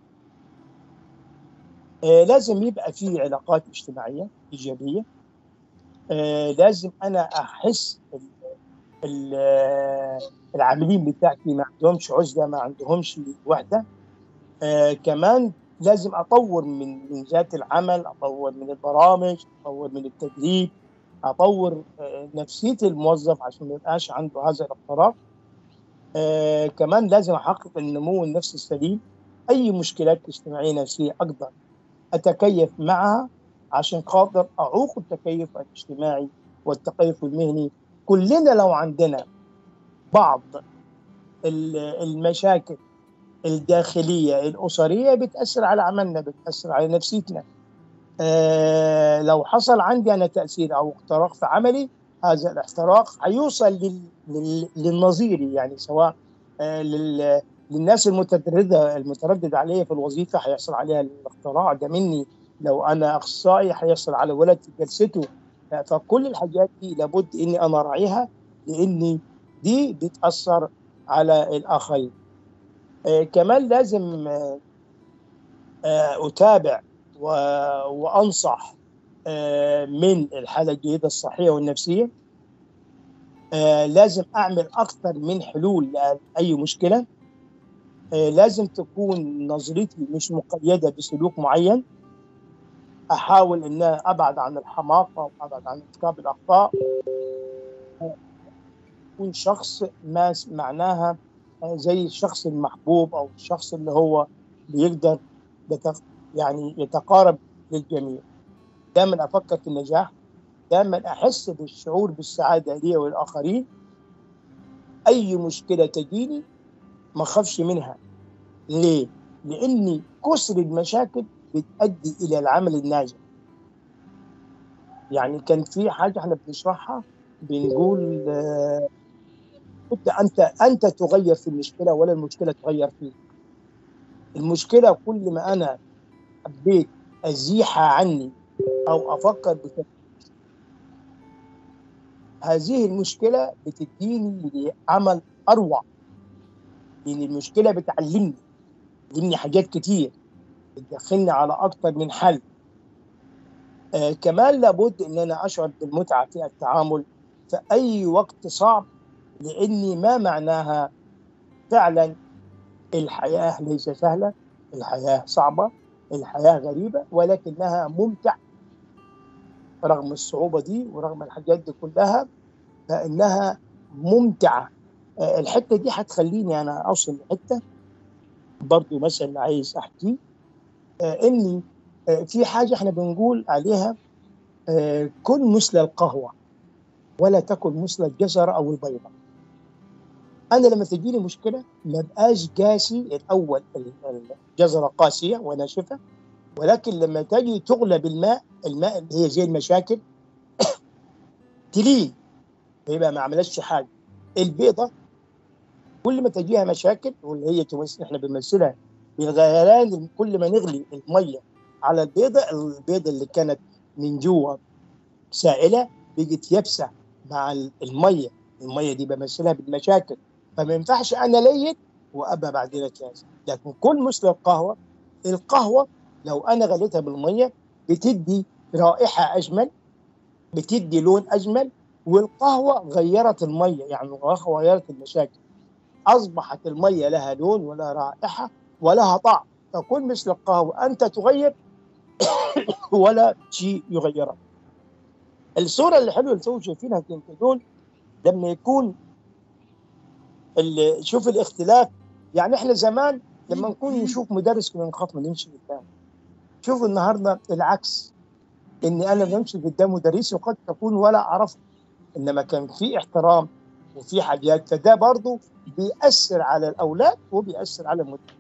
آه لازم يبقى في علاقات اجتماعيه ايجابيه. آه لازم انا احس ال ال العاملين بتاعتي ما عندهمش عزله ما عندهمش وحده آه كمان لازم اطور من من ذات العمل اطور من البرامج اطور من التدريب اطور آه نفسيه الموظف عشان ما يبقاش عنده هذا الاضطراب آه كمان لازم احقق النمو النفسي السليم اي مشكلات اجتماعيه نفسيه اقدر اتكيف معها عشان خاطر اعوق التكيف الاجتماعي والتكيف المهني كلنا لو عندنا بعض المشاكل الداخليه الاسريه بتاثر على عملنا بتاثر على نفسيتنا آه لو حصل عندي انا تاثير او اختراق في عملي هذا الاحتراق هيوصل لل... لل... للنظيري يعني سواء آه لل... للناس المتردده المتردد عليها في الوظيفه هيحصل عليها الاختراع ده مني لو انا اخصائي هيحصل على ولد في جلسته فكل الحاجات دي لابد اني انا اراعيها لاني دي بتاثر على الاخرين آه كمان لازم آه آه اتابع و... وانصح آه من الحاله الجيده الصحيه والنفسيه آه لازم اعمل اكثر من حلول لاي مشكله آه لازم تكون نظرتي مش مقيده بسلوك معين احاول ان ابعد عن الحماقه وابعد عن ارتكاب الاخطاء اكون شخص ما معناها زي الشخص المحبوب او الشخص اللي هو بيقدر يعني يتقارب للجميع دائما افكر في النجاح دائما احس بالشعور بالسعاده لي والاخرين اي مشكله تجيني ما اخافش منها ليه؟ لاني كسر المشاكل بتؤدي الى العمل الناجح يعني كان في حاجه احنا بنشرحها بنقول آه انت انت تغير في المشكله ولا المشكله تغير فيك المشكله كل ما انا حبيت ازيحها عني او افكر بشكل هذه المشكله بتديني عمل اروع لان المشكله بتعلمني بتعلمني حاجات كتير بتدخلني على اكتر من حل آه كمان لابد ان انا اشعر بالمتعه في التعامل في اي وقت صعب لاني ما معناها فعلا الحياه ليس سهله الحياه صعبه الحياه غريبه ولكنها ممتعه رغم الصعوبه دي ورغم الحاجات دي كلها فانها ممتعه الحته دي هتخليني انا اوصل لحته برضو مثلا عايز احكي اني في حاجه احنا بنقول عليها كن مثل القهوه ولا تكن مثل الجزره او البيضه انا لما تجيني مشكله ما بقاش قاسي الاول الجزره قاسيه وناشفه ولكن لما تجي تغلى بالماء الماء اللي هي زي المشاكل تلين يبقى ما عملتش حاجه البيضه كل ما تجيها مشاكل واللي هي تمثل احنا بنمثلها بالغليان كل ما نغلي الميه على البيضه البيضه اللي كانت من جوه سائله بقت يابسه مع الميه الميه دي بمثلها بالمشاكل فما ينفعش انا لين وابقى بعدين كاس لكن كل مثل القهوه القهوه لو انا غليتها بالميه بتدي رائحه اجمل بتدي لون اجمل والقهوه غيرت الميه يعني غيرت المشاكل اصبحت الميه لها لون ولا رائحه ولها طعم فكن مثل القهوه انت تغير ولا شيء يغيرها الصوره اللي حلوه اللي شايفينها دول لما يكون اللي شوف الاختلاف يعني احنا زمان لما نكون نشوف مدرس كنا نخاف ما نمشي قدامه شوف النهارده العكس اني انا بمشي قدام مدرسي وقد تكون ولا اعرفه انما كان في احترام وفي حاجات فده برضه بيأثر على الاولاد وبيأثر على المدرس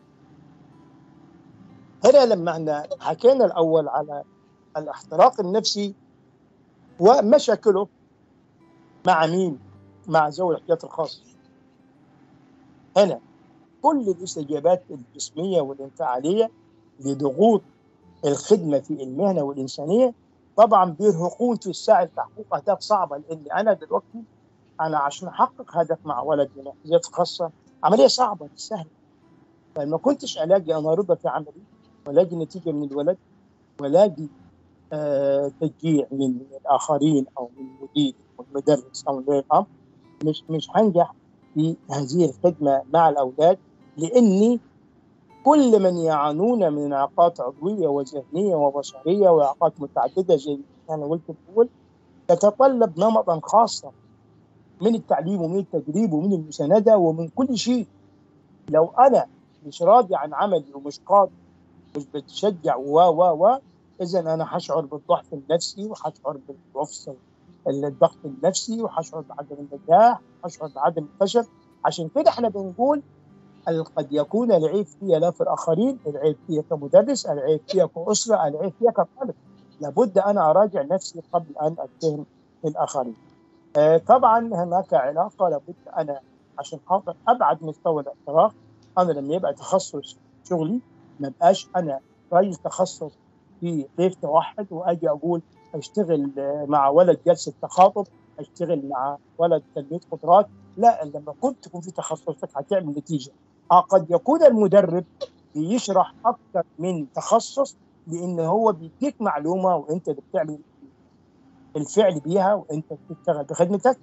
هنا لما احنا حكينا الاول على الاحتراق النفسي ومشاكله مع مين؟ مع ذوي الاحتياجات الخاصه هنا كل الاستجابات الجسميه والانفعاليه لضغوط الخدمه في المهنه والانسانيه طبعا بيرهقون في السعي لتحقيق اهداف صعبه لان انا دلوقتي انا عشان احقق هدف مع ولد من احتياجات خاصه عمليه صعبه مش سهله فما كنتش الاقي انا رضا في عملي والاقي نتيجه من الولد والاقي آه تشجيع من الاخرين او من المدير او المدرس او الاب مش مش هنجح في هذه الخدمه مع الاولاد لاني كل من يعانون من اعاقات عضويه وذهنيه وبصريه واعاقات متعدده زي ما انا قلت الاول تتطلب نمطا خاصا من التعليم ومن التدريب ومن المسانده ومن كل شيء لو انا مش راضي عن عملي ومش قادر مش بتشجع و و و اذا انا هشعر بالضعف النفسي وهشعر بالعفص الضغط النفسي وهشعر بعدم النجاح وهشعر بعدم الفشل عشان كده احنا بنقول قد يكون العيب فيا لا في الاخرين العيب فيا كمدرس العيب فيا كاسره العيب فيا كطالب لابد انا اراجع نفسي قبل ان اتهم الاخرين آه طبعا هناك علاقه لابد انا عشان خاطر ابعد مستوى الاحتراق انا لما يبقى تخصص شغلي ما بقاش انا راجل تخصص في كيف توحد واجي اقول اشتغل مع ولد جلسه تخاطب اشتغل مع ولد تنميه قدرات لا لما كنت تكون في تخصصك هتعمل نتيجه آه قد يكون المدرب بيشرح اكثر من تخصص لان هو بيديك معلومه وانت اللي بتعمل الفعل بيها وانت بتشتغل بخدمتك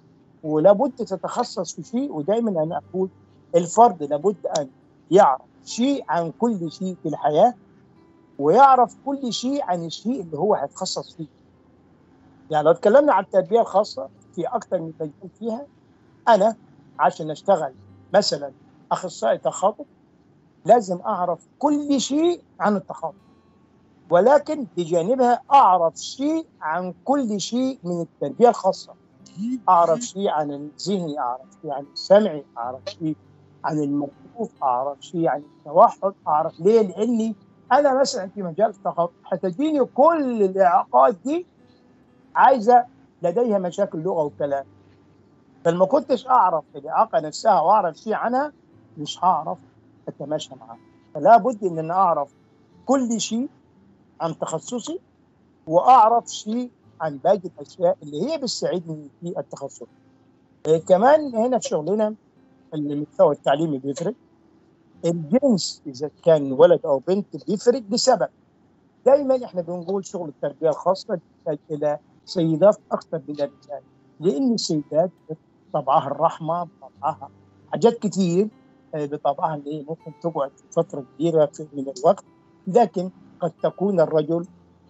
ولابد تتخصص في شيء ودائما انا اقول الفرد لابد ان يعرف شيء عن كل شيء في الحياه ويعرف كل شيء عن الشيء اللي هو هيتخصص فيه. يعني لو اتكلمنا عن التربيه الخاصه في اكثر من مجال فيها انا عشان اشتغل مثلا اخصائي تخاطب لازم اعرف كل شيء عن التخاطب ولكن بجانبها اعرف شيء عن كل شيء من التربيه الخاصه اعرف شيء عن الذهني اعرف شيء عن السمعي اعرف شيء عن الموقوف اعرف شيء عن التوحد اعرف ليه لاني انا مثلا في مجال التخاطب هتجيني كل الاعاقات دي عايزه لديها مشاكل لغه وكلام فلما كنتش اعرف الاعاقه نفسها واعرف شيء عنها مش هعرف اتماشى معاها فلا بد ان انا اعرف كل شيء عن تخصصي واعرف شيء عن باقي الاشياء اللي هي بتساعدني في التخصص إيه كمان هنا في شغلنا المستوى التعليمي بيفرق الجنس اذا كان ولد او بنت بيفرق بسبب دايما احنا بنقول شغل التربيه الخاصه تحتاج الى سيدات اكثر من الرجال لان السيدات بطبعها الرحمه بطبعها حاجات كتير بطبعها اللي ممكن تقعد فتره كبيره من الوقت لكن قد تكون الرجل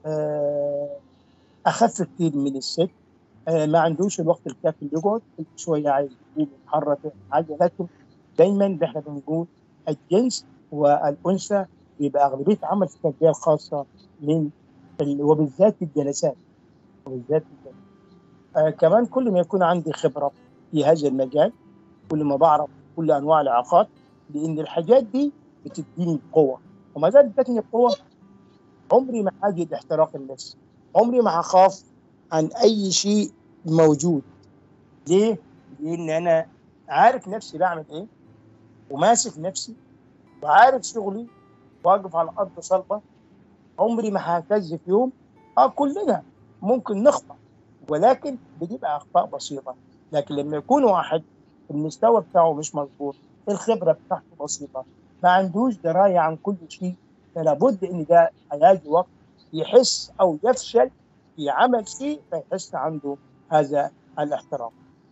اخف كثير من الست ما عندوش الوقت الكافي اللي يقعد شويه عايز يتحرك حاجه لكن دايما احنا بنقول الجنس والانثى يبقى اغلبيه عمل في التربيه الخاصه من وبالذات الجلسات وبالذات الجلسات آه كمان كل ما يكون عندي خبره في هذا المجال كل ما بعرف كل انواع الاعاقات لان الحاجات دي بتديني قوه وما دام ادتني قوه عمري ما اجد احتراق النفس عمري ما هخاف عن اي شيء موجود ليه؟ لان انا عارف نفسي بعمل ايه وماسك نفسي وعارف شغلي واقف على ارض صلبه عمري ما ههتز في يوم اه كلنا ممكن نخطا ولكن بتبقى اخطاء بسيطه لكن لما يكون واحد المستوى بتاعه مش مظبوط الخبره بتاعته بسيطه ما عندوش درايه عن كل شيء فلا بد ان ده هيجي وقت يحس او يفشل في عمل شيء فيحس عنده هذا الاحترام.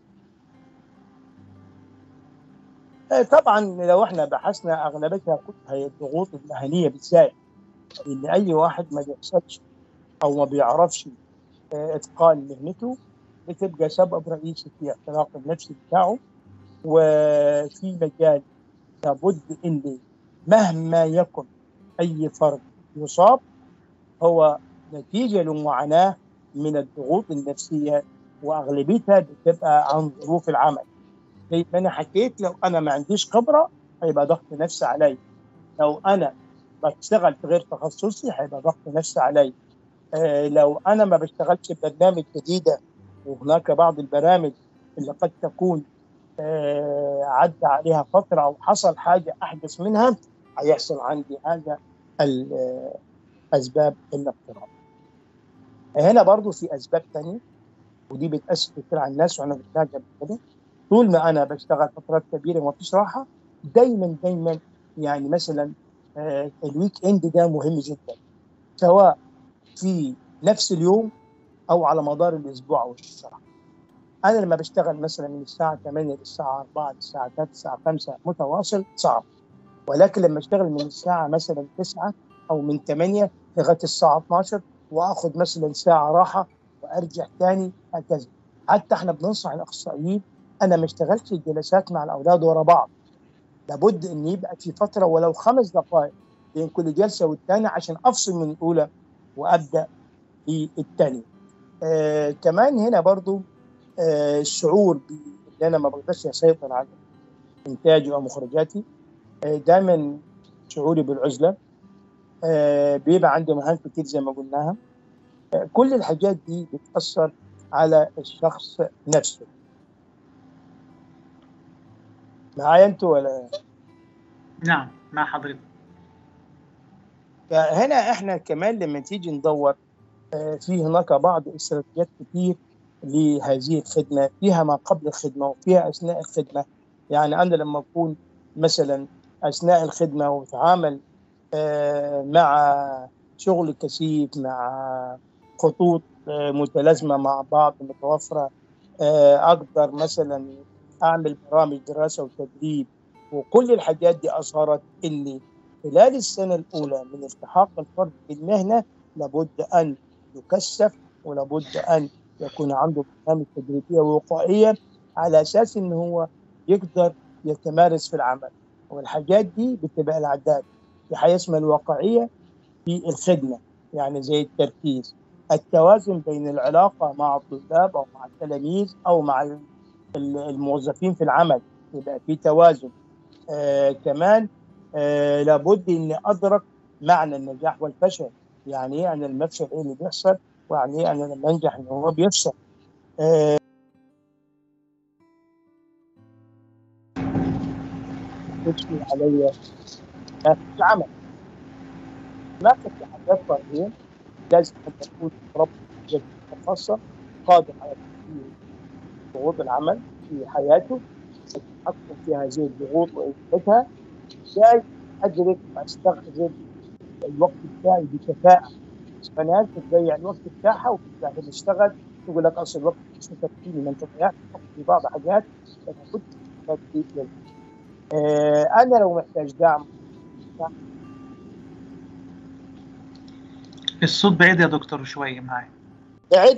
طبعا لو احنا بحثنا اغلبيتها هي الضغوط المهنيه بالذات ان اي واحد ما بيحصلش او ما بيعرفش اتقان مهنته بتبقى سبب رئيسي في اختراق النفسي بتاعه وفي مجال لابد ان مهما يكن اي فرد يصاب هو نتيجه لمعاناه من الضغوط النفسيه واغلبيتها بتبقى عن ظروف العمل زي ما انا حكيت لو انا ما عنديش خبره هيبقى ضغط نفسي علي لو انا بشتغل في غير تخصصي هيبقى ضغط نفسي علي آه لو انا ما بشتغلش ببرنامج جديده وهناك بعض البرامج اللي قد تكون آه عدى عليها فتره او حصل حاجه احدث منها هيحصل عندي هذا اسباب الاضطراب. هنا برضو في اسباب ثانيه ودي بتاثر كتير على الناس وانا قلتها قبل كده طول ما انا بشتغل فترات كبيره وما فيش راحه دايما دايما يعني مثلا آه الويك اند ده مهم جدا سواء في نفس اليوم او على مدار الاسبوع او الشهر. انا لما بشتغل مثلا من الساعه 8 للساعه 4 للساعه 3 للساعه 5 متواصل صعب ولكن لما اشتغل من الساعه مثلا 9 او من 8 لغايه الساعه 12 واخذ مثلا ساعه راحه وارجع ثاني هكذا حتى احنا بننصح الاخصائيين انا ما اشتغلتش الجلسات مع الاولاد ورا بعض لابد ان يبقى في فتره ولو خمس دقائق بين كل جلسه والثانيه عشان افصل من الاولى وابدا في الثانيه آه كمان هنا برضو آه الشعور ان انا ما بقدرش اسيطر على انتاجي ومخرجاتي آه دائما شعوري بالعزله آه بيبقى عندي مهام كتير زي ما قلناها آه كل الحاجات دي بتاثر على الشخص نفسه معايا انتوا ولا نعم مع حضرتك فهنا احنا كمان لما تيجي ندور في هناك بعض استراتيجيات كتير لهذه الخدمه فيها ما قبل الخدمه وفيها اثناء الخدمه يعني انا لما اكون مثلا اثناء الخدمه واتعامل مع شغل كثيف مع خطوط متلازمه مع بعض متوفره آه، اقدر مثلا اعمل برامج دراسه وتدريب وكل الحاجات دي اظهرت اني خلال السنه الاولى من التحاق الفرد بالمهنه لابد ان يكثف ولابد ان يكون عنده برنامج تدريبيه ووقائيه على اساس ان هو يقدر يتمارس في العمل والحاجات دي بتبقى العداد في حاجه اسمها الواقعيه في الخدمه يعني زي التركيز التوازن بين العلاقه مع الطلاب او مع التلاميذ او مع ال- ال- الموظفين في العمل يبقى في توازن آه كمان آه لابد اني ادرك معنى النجاح والفشل يعني ايه انا المفشل ايه اللي بيحصل ويعني ايه انا لما انجح ان هو بيفشل آه تشكي علي في العمل ما في حاجات فرديه لازم ان تكون رب جديدة خاصه قادر على تحقيق ضغوط العمل في حياته التحكم في هذه الضغوط وإدارتها ازاي ادرك واستخدم الوقت بتاعي بكفاءه في ناس بتضيع الوقت بتاعها وبتاعها تشتغل تقول لك اصل الوقت مش مكفيني ما انت ضيعت وقت في بعض حاجات انا كنت محتاج فيه. آه انا لو محتاج دعم الصوت بعيد يا دكتور شويه معايا بعد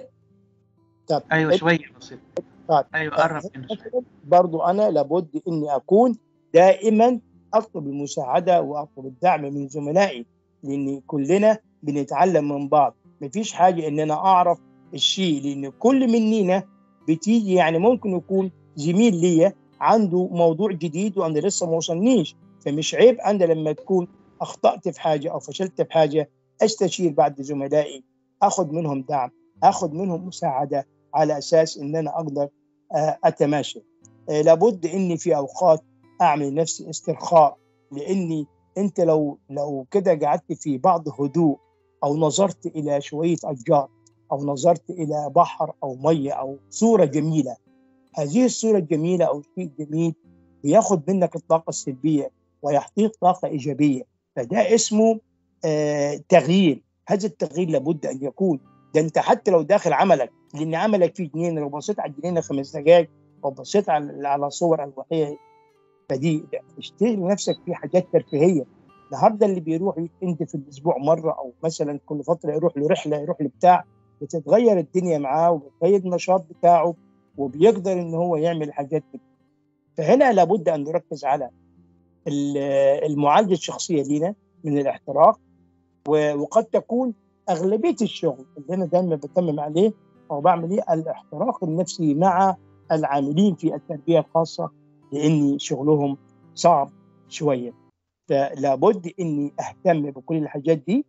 طب ايوه شويه بسيط طيب. ايوه قرب منه شويه برضو انا لابد اني اكون دائما اطلب المساعده واطلب الدعم من زملائي لان كلنا بنتعلم من بعض مفيش حاجه ان انا اعرف الشيء لان كل مننا بتيجي يعني ممكن يكون زميل ليا عنده موضوع جديد وانا لسه ما وصلنيش فمش عيب انا لما تكون اخطات في حاجه او فشلت في حاجه استشير بعد زملائي اخذ منهم دعم اخذ منهم مساعده على اساس ان انا اقدر آه، اتماشى آه، لابد اني في اوقات اعمل نفسي استرخاء لاني انت لو لو كده قعدت في بعض هدوء او نظرت الى شويه اشجار او نظرت الى بحر او ميه او صوره جميله هذه الصوره الجميله او الشيء الجميل بياخد منك الطاقه السلبيه ويعطيك طاقه ايجابيه فده اسمه آه تغيير هذا التغيير لابد ان يكون ده انت حتى لو داخل عملك لان عملك فيه جنين لو بصيت على الجنينه خمس دقائق او بصيت على على صور الوحيه فدي اشتغل نفسك في حاجات ترفيهيه النهارده اللي بيروح انت في الاسبوع مره او مثلا كل فتره يروح له رحله يروح لبتاع بتتغير الدنيا معاه وبتغير النشاط بتاعه وبيقدر ان هو يعمل حاجات كده فهنا لابد ان نركز على ال- المعالجه الشخصيه لينا من الاحتراق و- وقد تكون اغلبيه الشغل اللي انا دايما بتمم عليه او بعمل ايه الاحتراق النفسي مع العاملين في التربيه الخاصه لان شغلهم صعب شويه فلابد اني اهتم بكل الحاجات دي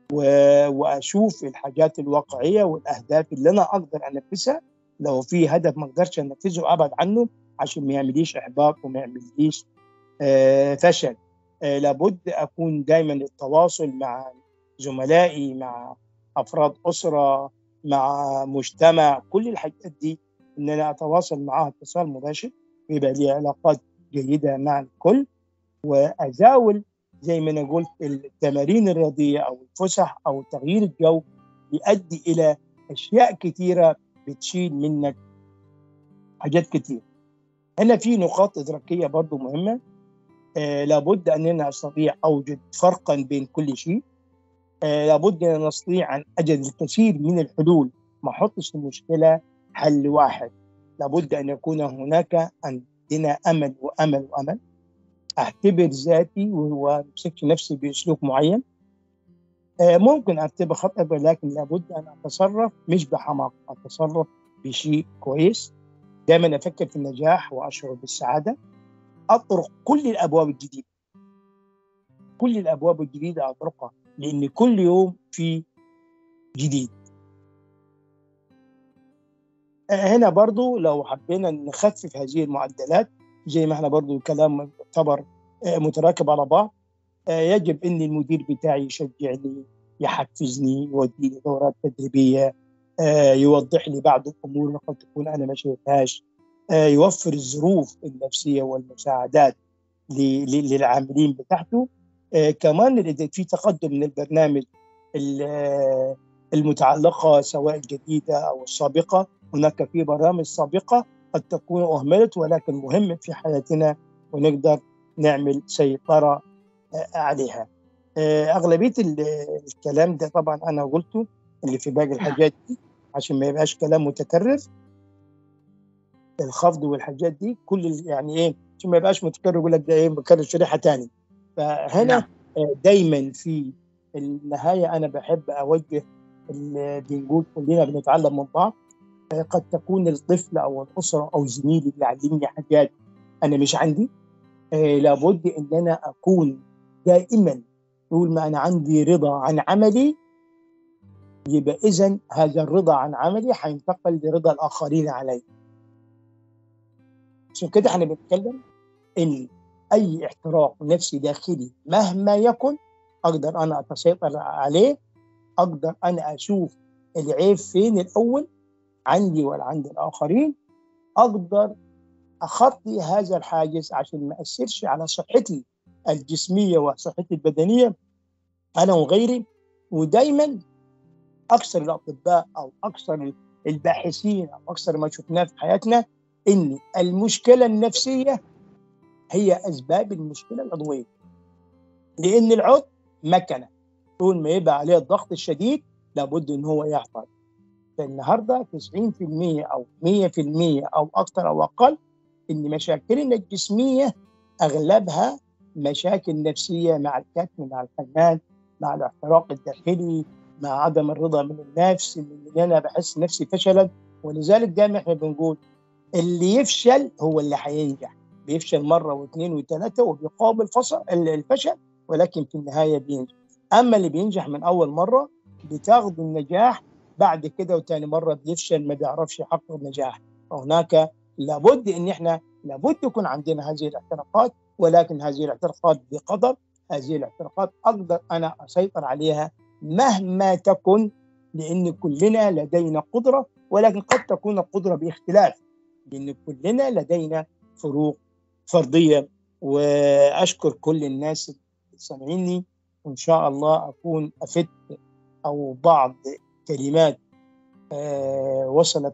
و- واشوف الحاجات الواقعيه والاهداف اللي انا اقدر انفذها لو في هدف ما اقدرش انفذه ابعد عنه عشان ما يعمليش احباط وما يعمليش آه، فشل آه، لابد اكون دايما التواصل مع زملائي مع افراد اسره مع مجتمع كل الحاجات دي ان انا اتواصل معاها اتصال مباشر ويبقى لي علاقات جيده مع الكل وازاول زي ما انا قلت التمارين الرياضيه او الفسح او تغيير الجو يؤدي الى اشياء كثيره بتشيل منك حاجات كتير هنا في نقاط ادراكيه برضو مهمه آه لابد اننا استطيع اوجد فرقا بين كل شيء آه لابد ان نستطيع ان اجد الكثير من الحلول ما احطش المشكله حل واحد لابد ان يكون هناك عندنا امل وامل وامل اعتبر ذاتي وامسك نفسي باسلوب معين آه ممكن اعتبر خطأ ولكن لابد ان اتصرف مش بحماقه اتصرف بشيء كويس دائما افكر في النجاح واشعر بالسعاده اطرق كل الابواب الجديده كل الابواب الجديده اطرقها لان كل يوم في جديد هنا برضو لو حبينا نخفف هذه المعدلات زي ما احنا برضو الكلام يعتبر متراكب على بعض يجب ان المدير بتاعي يشجعني يحفزني يوديني دورات تدريبيه يوضح لي بعض الامور اللي قد تكون انا ما شايفهاش يوفر الظروف النفسيه والمساعدات للعاملين بتاعته كمان اذا في تقدم من البرنامج المتعلقه سواء الجديده او السابقه هناك في برامج سابقه قد تكون اهملت ولكن مهمه في حياتنا ونقدر نعمل سيطره آه، عليها. آه، اغلبيه الكلام ده طبعا انا قلته اللي في باقي الحاجات دي عشان ما يبقاش كلام متكرر الخفض والحاجات دي كل يعني ايه عشان ما يبقاش متكرر يقول لك ده ايه بكرر شريحه ثاني فهنا نعم. دايما في النهايه انا بحب اوجه اللي بنقول كلنا بنتعلم من بعض قد تكون الطفل او الاسره او زميلي بيعلمني حاجات انا مش عندي لابد ان انا اكون دائما طول ما انا عندي رضا عن عملي يبقى اذا هذا الرضا عن عملي حينتقل لرضا الاخرين علي عشان كده احنا بنتكلم ان اي احتراق نفسي داخلي مهما يكن اقدر انا اتسيطر عليه اقدر انا اشوف العيب فين الاول عندي ولا عند الاخرين اقدر اخطي هذا الحاجز عشان ما اثرش على صحتي الجسميه وصحتي البدنيه انا وغيري ودايما اكثر الاطباء او اكثر الباحثين او اكثر ما شفناه في حياتنا ان المشكله النفسيه هي اسباب المشكله العضويه لان العضو مكنه طول ما يبقى عليه الضغط الشديد لابد ان هو يعطل فالنهارده 90% او 100% او اكثر او اقل ان مشاكلنا الجسميه اغلبها مشاكل نفسيه مع الكتم مع الحنان مع الاحتراق الداخلي مع عدم الرضا من النفس ان انا بحس نفسي فشلا ولذلك دايما احنا بنقول اللي يفشل هو اللي هينجح بيفشل مره واثنين وثلاثه وبيقابل الفشل الفشل ولكن في النهايه بينجح اما اللي بينجح من اول مره بتاخذ النجاح بعد كده وثاني مره بيفشل ما بيعرفش يحقق النجاح فهناك لابد ان احنا لابد يكون عندنا هذه الاعتراقات ولكن هذه الاعتراقات بقدر هذه الاعتراقات اقدر انا اسيطر عليها مهما تكن لان كلنا لدينا قدره ولكن قد تكون القدره باختلاف لان كلنا لدينا فروق فرديه واشكر كل الناس سامعيني وان شاء الله اكون افدت او بعض كلمات آه وصلت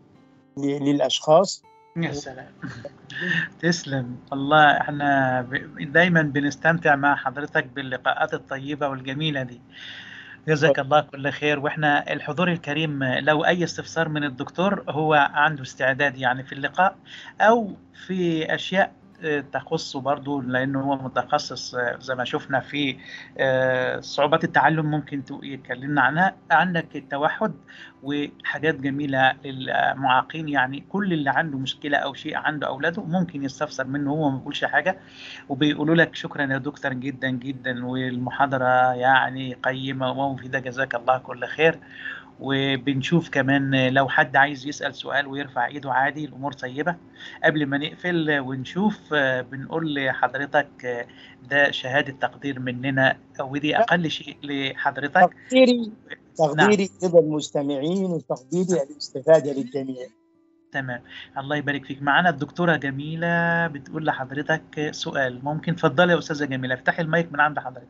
للاشخاص يا سلام تسلم الله احنا دايما بنستمتع مع حضرتك باللقاءات الطيبه والجميله دي جزاك الله كل خير واحنا الحضور الكريم لو اي استفسار من الدكتور هو عنده استعداد يعني في اللقاء او في اشياء تخصه برضه لانه هو متخصص زي ما شفنا في صعوبات التعلم ممكن يكلمنا عنها عندك التوحد وحاجات جميله للمعاقين يعني كل اللي عنده مشكله او شيء عنده اولاده ممكن يستفسر منه هو ما بيقولش حاجه وبيقولوا لك شكرا يا دكتور جدا جدا والمحاضره يعني قيمه ومفيده جزاك الله كل خير وبنشوف كمان لو حد عايز يسأل سؤال ويرفع ايده عادي الامور طيبة قبل ما نقفل ونشوف بنقول لحضرتك ده شهادة تقدير مننا ودي اقل شيء لحضرتك تقديري تقديري نعم. المستمعين وتقديري الاستفادة للجميع تمام الله يبارك فيك معانا الدكتورة جميلة بتقول لحضرتك سؤال ممكن تفضلي يا أستاذة جميلة افتحي المايك من عند حضرتك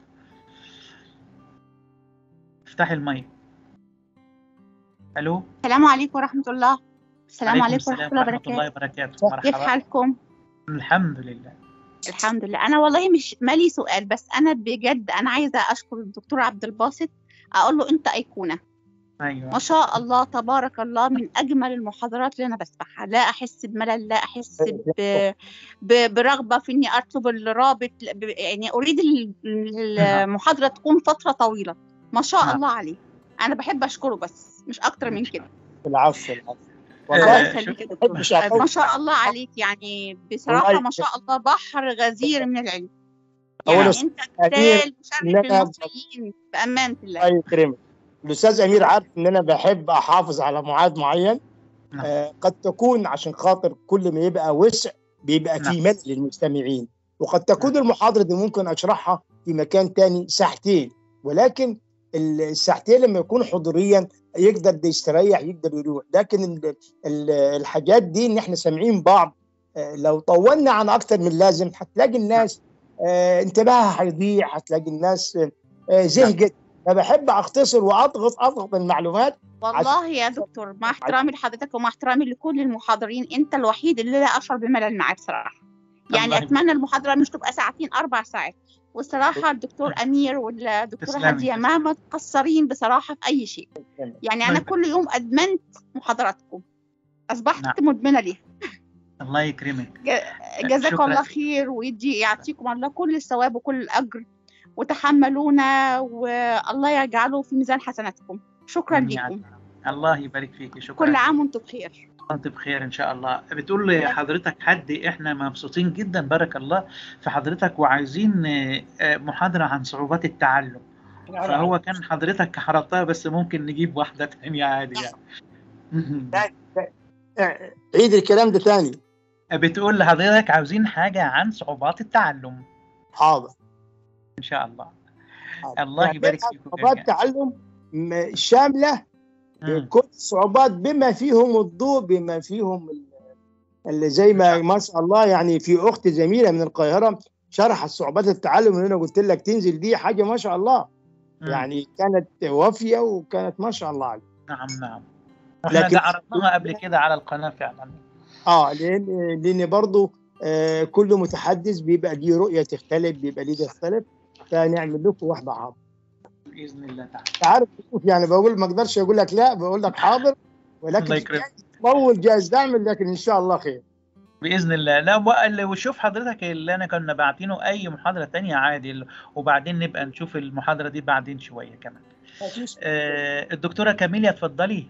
افتحي المايك الو السلام عليكم ورحمه الله السلام عليكم ورحمه الله وبركاته الله وبركاته مرحبا كيف حالكم الحمد لله الحمد لله انا والله مش مالي سؤال بس انا بجد انا عايزه اشكر الدكتور عبد الباسط اقول له انت ايقونه ايوه ما شاء الله تبارك الله من اجمل المحاضرات اللي انا بسمعها لا احس بملل لا احس ب... ب... برغبه في اني اطلب الرابط ب... يعني اريد المحاضره تكون فتره طويله ما شاء الله عليه انا بحب اشكره بس مش اكتر من كده العفو العفو والله ما شاء الله عليك يعني بصراحه ما شاء الله بحر غزير من العلم يعني انت مثال مشرف للمصريين بامانه الله الله يكرمك الاستاذ امير عارف ان انا بحب احافظ على ميعاد معين آه قد تكون عشان خاطر كل ما يبقى وسع بيبقى في ملل للمستمعين وقد تكون المحاضره دي ممكن اشرحها في مكان تاني ساعتين ولكن الساعتين لما يكون حضوريا يقدر ده يستريح يقدر يروح لكن الحاجات دي ان احنا سامعين بعض لو طولنا عن اكتر من لازم هتلاقي الناس انتباهها هيضيع هتلاقي الناس زهقت فبحب اختصر واضغط اضغط المعلومات والله يا دكتور مع احترامي لحضرتك ومع احترامي لكل المحاضرين انت الوحيد اللي لا اشعر بملل معاه بصراحه يعني الله اتمنى المحاضره مش تبقى ساعتين اربع ساعات والصراحه الدكتور امير والدكتوره تسلمي. هاديه ما مقصرين بصراحه في اي شيء يعني انا طيب. كل يوم ادمنت محاضراتكم اصبحت نعم. مدمنه ليها الله يكرمك جزاكم شكراً. الله خير ويدي يعطيكم الله كل الثواب وكل الاجر وتحملونا والله يجعله في ميزان حسناتكم شكرا جميعاً. لكم الله يبارك فيك شكرا كل عام وانتم بخير وانت بخير ان شاء الله بتقول لي حضرتك حد احنا مبسوطين جدا بارك الله في حضرتك وعايزين آه، آه، محاضرة عن صعوبات التعلم فهو كان حضرتك حرقتها بس ممكن نجيب واحدة تانية عادي يعني عيد الكلام ده ثاني بتقول لحضرتك عاوزين حاجة عن صعوبات التعلم حاضر ان شاء الله حاضر. الله يبارك فيكم صعوبات جميعاً. تعلم م- شامله مم. بكل الصعوبات بما فيهم الضوء بما فيهم ال- اللي زي ما ما شاء الله يعني في اخت زميله من القاهره شرحت صعوبات التعلم اللي انا قلت لك تنزل دي حاجه ما شاء الله مم. يعني كانت وافيه وكانت ما شاء الله عليها نعم نعم احنا لكن- ده عرضناها قبل كده على القناة فعلا اه لان لان برضه آه كل متحدث بيبقى ليه رؤيه تختلف بيبقى ليه تختلف فنعمل لكم واحده حاضر بإذن الله تعالى انت عارف شوف يعني بقول ما اقدرش اقول لك لا بقول لك حاضر ولكن الله يكرمك. طول جايز نعمل لكن ان شاء الله خير باذن الله لا بقى اللي وشوف حضرتك اللي انا كنا باعتينه اي محاضره تانية عادي وبعدين نبقى نشوف المحاضره دي بعدين شويه كمان آه الدكتوره كاميليا اتفضلي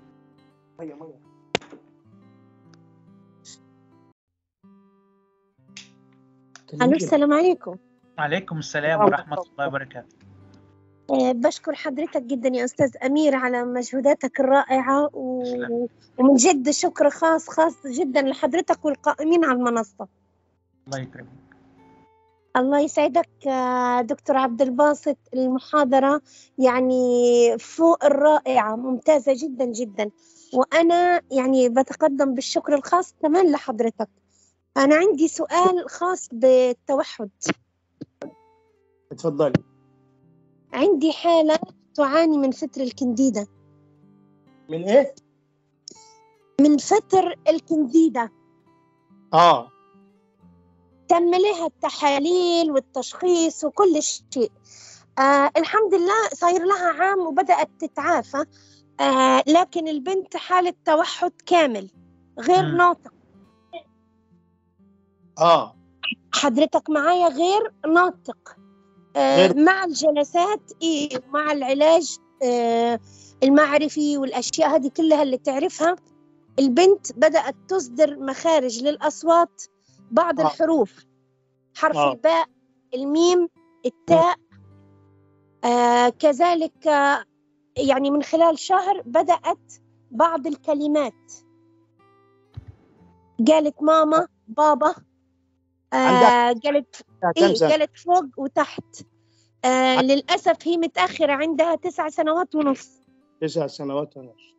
الو السلام عليكم وعليكم السلام ورحمه الله وبركاته آه، بشكر حضرتك جدا يا استاذ امير على مجهوداتك الرائعه و... تسلم. ومن جد شكر خاص خاص جدا لحضرتك والقائمين على المنصه الله يكرمك الله يسعدك آه، دكتور عبد الباسط المحاضره يعني فوق الرائعه ممتازه جدا جدا وانا يعني بتقدم بالشكر الخاص كمان لحضرتك انا عندي سؤال خاص بالتوحد اتفضلي عندي حاله تعاني من فتر الكنديده من ايه؟ من فتر الكنديدة اه تم لها التحاليل والتشخيص وكل شيء آه الحمد لله صاير لها عام وبدأت تتعافى آه لكن البنت حالة توحد كامل غير مم. ناطق اه حضرتك معايا غير ناطق آه غير- مع الجلسات إيه مع العلاج آه المعرفي والأشياء هذه كلها اللي تعرفها البنت بدأت تصدر مخارج للأصوات بعض آه. الحروف حرف آه. الباء الميم التاء آه كذلك آه يعني من خلال شهر بدأت بعض الكلمات قالت ماما بابا آه عندها- قالت كم إيه سنه؟ قالت فوق وتحت آه للأسف هي متأخرة عندها تسع سنوات ونص تسع سنوات ونص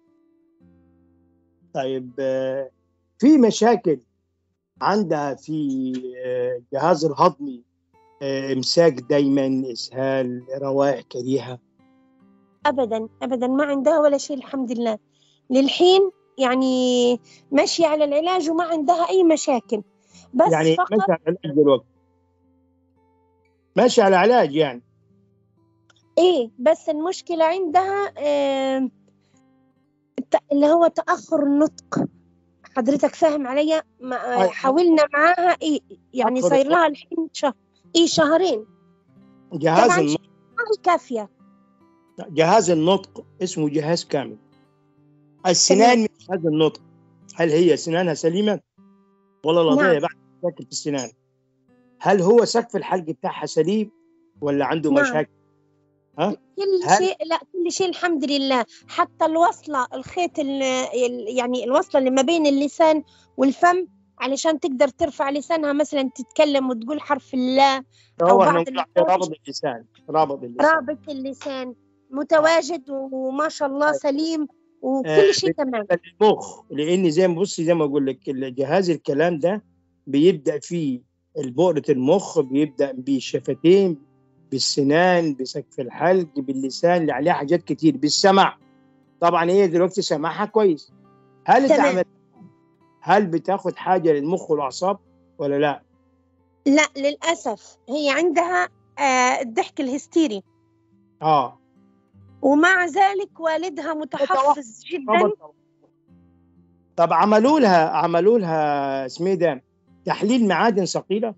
طيب آه، في مشاكل عندها في آه، الجهاز الهضمي آه، امساك دايما اسهال روائح كريهه أبدا أبدا ما عندها ولا شيء الحمد لله للحين يعني ماشية على العلاج وما عندها أي مشاكل بس يعني فقط ماشي على علاج دلوقتي ماشي على علاج يعني إيه بس المشكلة عندها آه اللي هو تأخر النطق حضرتك فاهم عليا ما- أي. حاولنا معاها إيه يعني تأخر صاير لها الحين شهر إيه شهرين جهاز طبعاً النطق ما هي كافية جهاز النطق اسمه جهاز كامل السنان من جهاز النطق هل هي سنانها سليمه ولا القضيه نعم. بعد مشاكل في السنان هل هو سقف الحلق بتاعها سليم ولا عنده نعم. مشاكل كل هل- شيء لا كل شيء الحمد لله حتى الوصلة الخيط ال- ال- يعني الوصلة اللي ما بين اللسان والفم علشان تقدر ترفع لسانها مثلا تتكلم وتقول حرف الله أو هو بعض احنا نقول عليه النقاش. رابط اللسان رابط اللسان رابط اللسان متواجد وما شاء الله سليم وكل آه، شيء تمام المخ لان زي ما بصي زي ما اقول لك الجهاز الكلام ده بيبدا فيه البؤرة المخ بيبدا بالشفتين بالسنان بسقف الحلق باللسان اللي عليها حاجات كتير بالسمع طبعا هي دلوقتي سمعها كويس هل تمام. تعمل هل بتاخد حاجه للمخ والاعصاب ولا لا؟ لا للأسف هي عندها آه، الضحك الهستيري اه ومع ذلك والدها متحفظ جدا طب عملوا لها عملوا لها اسمه إيه ده تحليل معادن ثقيله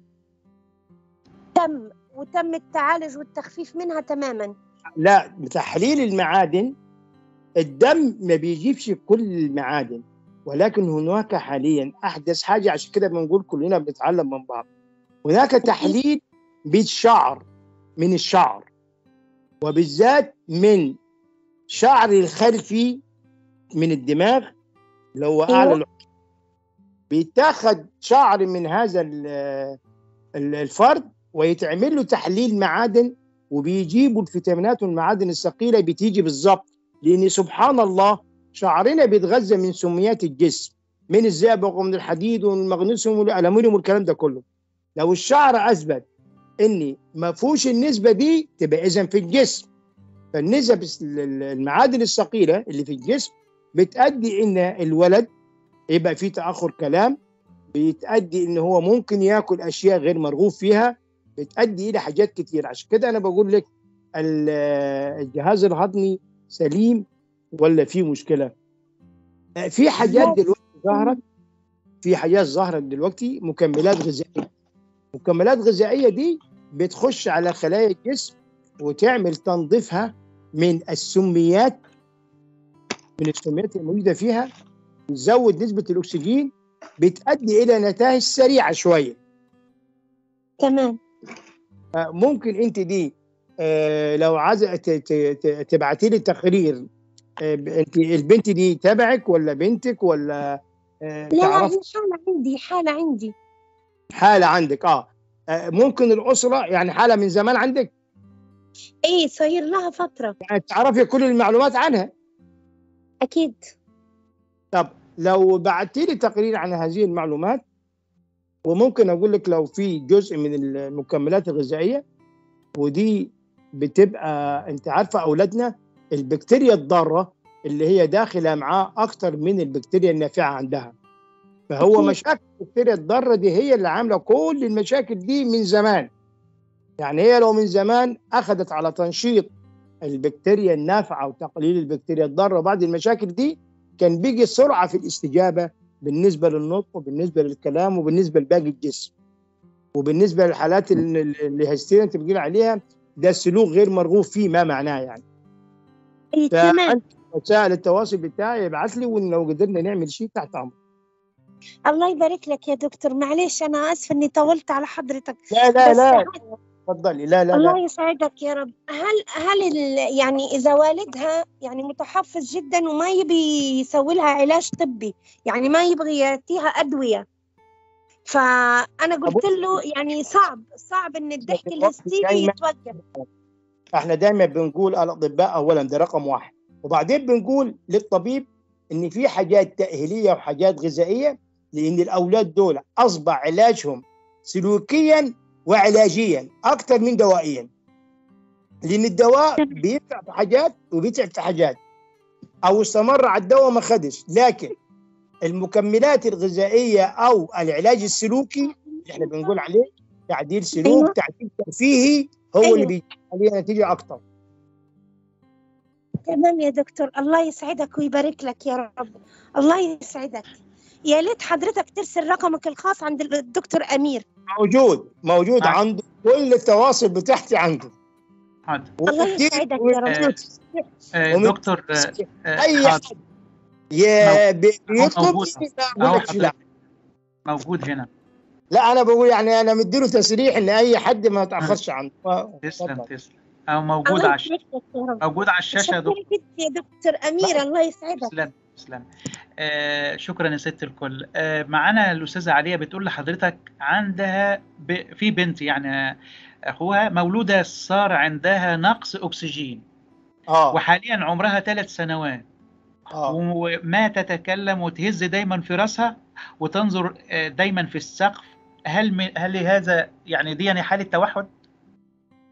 تم وتم التعالج والتخفيف منها تماما لا بتحليل المعادن الدم ما بيجيبش كل المعادن ولكن هناك حاليا احدث حاجه عشان كده بنقول كلنا بنتعلم من بعض هناك تحليل بالشعر من الشعر وبالذات من شعر الخلفي من الدماغ اللي هو اعلى أيوة. الع- بيتاخد شعر من هذا ال- ال- الفرد ويتعمل له تحليل معادن وبيجيبوا الفيتامينات والمعادن الثقيله بتيجي بالظبط لان سبحان الله شعرنا بيتغذى من سميات الجسم من الزئبق ومن الحديد والمغنيسيوم والالومنيوم والكلام ده كله لو الشعر اثبت ان ما فيهوش النسبه دي تبقى اذا في الجسم فالنسب المعادن الثقيله اللي في الجسم بتؤدي ان الولد يبقى فيه تاخر كلام بتؤدي ان هو ممكن ياكل اشياء غير مرغوب فيها بتؤدي الى حاجات كتير عشان كده انا بقول لك ال- الجهاز الهضمي سليم ولا في مشكله آه، في حاجات دلوقتي ظهرت في حاجات ظهرت دلوقتي مكملات غذائيه مكملات غذائيه دي بتخش على خلايا الجسم وتعمل تنظيفها من السميات من السميات الموجوده فيها تزود نسبه الاكسجين بتؤدي الى نتائج سريعه شويه تمام آه، ممكن انت دي آه، لو عايزه تبعتي لي تقرير آه، ب- انت البنت دي تبعك ولا بنتك ولا آه، لا لا تعرف هي حالة عندي حالة عندي حاله عندك اه آه، ممكن الاسره يعني حاله من زمان عندك ايه صاير لها فترة يعني تعرفي كل المعلومات عنها اكيد طب لو بعتي لي تقرير عن هذه المعلومات وممكن اقول لك لو في جزء من المكملات الغذائيه ودي بتبقى انت عارفه اولادنا البكتيريا الضاره اللي هي داخله معاه اكتر من البكتيريا النافعه عندها فهو أكيد. مشاكل البكتيريا الضاره دي هي اللي عامله كل المشاكل دي من زمان يعني هي لو من زمان اخذت على تنشيط البكتيريا النافعه وتقليل البكتيريا الضاره وبعض المشاكل دي كان بيجي سرعه في الاستجابه بالنسبه للنطق وبالنسبه للكلام وبالنسبه لباقي الجسم وبالنسبه للحالات اللي اللي هستيريا انت بتقول عليها ده سلوك غير مرغوب فيه ما معناه يعني ايه تمام فانت وسائل التواصل بتاعي ابعث لي ولو قدرنا نعمل شيء تحت امر الله يبارك لك يا دكتور معلش انا اسفة اني طولت على حضرتك لا لا بس لا تفضلي لا لا الله لا يسعدك يا رب هل هل ال- يعني اذا والدها يعني متحفظ جدا وما يبي يسوي لها علاج طبي يعني ما يبغي يعطيها ادويه فانا قلت له يعني صعب صعب ان الضحك الهستيري دايماً يتوقف احنا دايما بنقول الاطباء اولا ده رقم واحد وبعدين بنقول للطبيب ان في حاجات تاهيليه وحاجات غذائيه لان الاولاد دول اصبح علاجهم سلوكيا وعلاجيا اكثر من دوائيا لان الدواء بينفع في حاجات وبيتعب في حاجات او استمر على الدواء ما خدش لكن المكملات الغذائيه او العلاج السلوكي اللي احنا بنقول عليه تعديل سلوك أيوة. تعديل ترفيهي هو أيوة. اللي بيجي عليه نتيجه اكثر تمام يا دكتور الله يسعدك ويبارك لك يا رب الله يسعدك يا ليت حضرتك ترسل رقمك الخاص عند الدكتور امير موجود موجود آه. عنده كل التواصل بتاعتي عنده حاضر الله ومدير- يسعدك يا رب. ومدير- آه، ومن- دكتور آه، آه، اي حاضر حد يا بي- بيطلب موجود. مني ما أهو أقول لك لا حضرتك موجود هنا لا انا بقول يعني انا مديله تسريح ان اي حد ما يتاخرش عنه ف- تسلم اتفضل. تسلم أو موجود الله على الش- يسعدك يا رب موجود على الشاشة يا دكتور شكرا جدا يا دكتور امير الله يسعدك تسلم تسلم آه شكرا يا ست الكل آه معانا الاستاذه عليا بتقول لحضرتك عندها ب... في بنت يعني اخوها مولوده صار عندها نقص اكسجين اه وحاليا عمرها ثلاث سنوات اه وما تتكلم وتهز دايما في راسها وتنظر آه، دايما في السقف هل م... هل هذا يعني دي يعني حاله توحد؟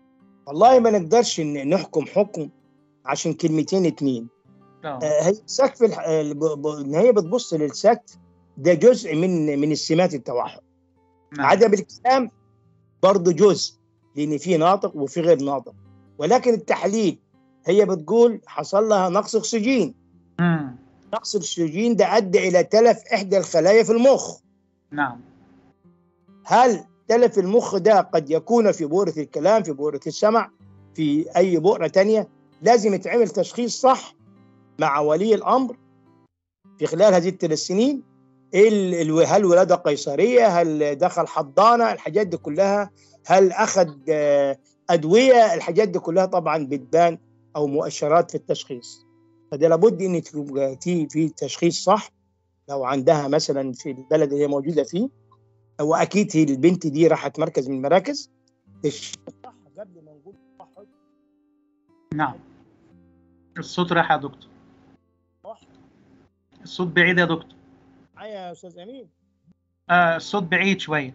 والله ما نقدرش ن- نحكم حكم عشان كلمتين اتنين اه آه، هي سقف الح- آه، ب- ب- ان هي بتبص للسقف ده جزء من من السمات التوحد نعم. عدم الكلام برضه جزء لان في ناطق وفي غير ناطق ولكن التحليل هي بتقول حصل لها نقص اكسجين مم. نقص الاكسجين ده ادى الى تلف احدى الخلايا في المخ نعم هل تلف المخ ده قد يكون في بؤرة الكلام في بؤرة السمع في أي بؤرة تانية لازم يتعمل تشخيص صح مع ولي الأمر في خلال هذه الثلاث سنين ال- ال- هل ولادة قيصرية هل دخل حضانة الحاجات دي كلها هل أخذ آه، أدوية الحاجات دي كلها طبعا بتبان أو مؤشرات في التشخيص فده لابد ان تبقى في في تشخيص صح لو عندها مثلا في البلد اللي هي موجوده فيه واكيد هي البنت دي راحت مركز من المراكز تشخيص صح قبل ما نقول توحد نعم الصوت راح يا دكتور توحد. الصوت بعيد يا دكتور معايا يا استاذ امين آه الصوت بعيد شوية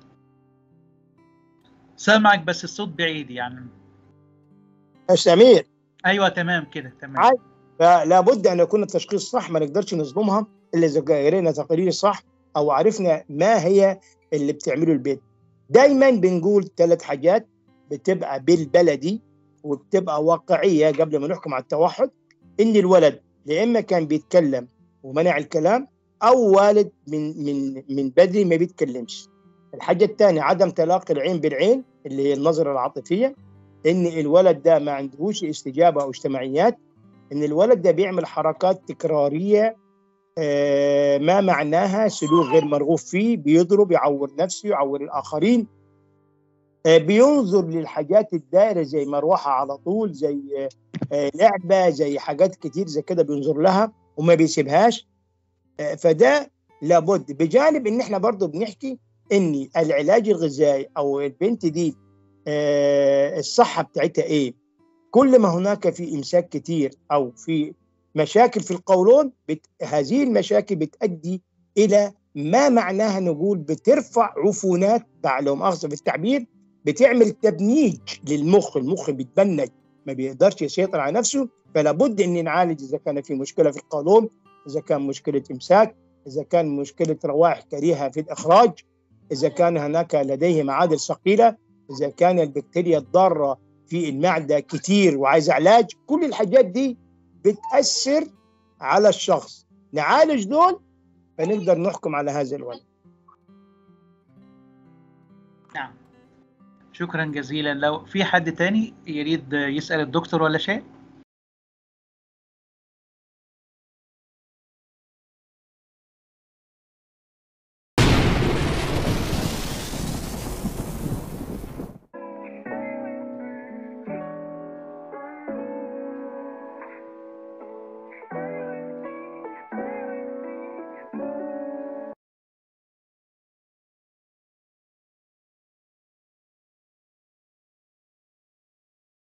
سامعك بس الصوت بعيد يعني يا استاذ امير ايوه تمام كده تمام عادي. فلا بد ان يكون التشخيص صح ما نقدرش نظلمها الا اذا قرينا تقرير صح او عرفنا ما هي اللي بتعمله البيت دايما بنقول ثلاث حاجات بتبقى بالبلدي وبتبقى واقعيه قبل ما نحكم على التوحد ان الولد يا اما كان بيتكلم ومنع الكلام او والد من من من بدري ما بيتكلمش الحاجه الثانيه عدم تلاقي العين بالعين اللي هي النظره العاطفيه ان الولد ده ما عندهوش استجابه او اجتماعيات ان الولد ده بيعمل حركات تكراريه آه، ما معناها سلوك غير مرغوب فيه بيضرب يعور نفسه يعور الاخرين آه، بينظر للحاجات الدائره زي مروحه على طول زي آه، لعبه زي حاجات كتير زي كده بينظر لها وما بيسيبهاش آه، فده لابد بجانب ان احنا برضو بنحكي ان العلاج الغذائي او البنت دي آه، الصحه بتاعتها ايه كل ما هناك في امساك كتير او في مشاكل في القولون بت... هذه المشاكل بتؤدي الى ما معناها نقول بترفع عفونات بعد لو مؤاخذه في التعبير بتعمل تبنيج للمخ المخ بيتبنج ما بيقدرش يسيطر على نفسه فلا بد ان نعالج اذا كان في مشكله في القولون اذا كان مشكله امساك اذا كان مشكله روائح كريهه في الاخراج اذا كان هناك لديه معادن ثقيله اذا كان البكتيريا الضاره في المعده كتير وعايز علاج كل الحاجات دي بتاثر على الشخص نعالج دول فنقدر نحكم على هذا الولد نعم شكرا جزيلا لو في حد تاني يريد يسأل الدكتور ولا شيء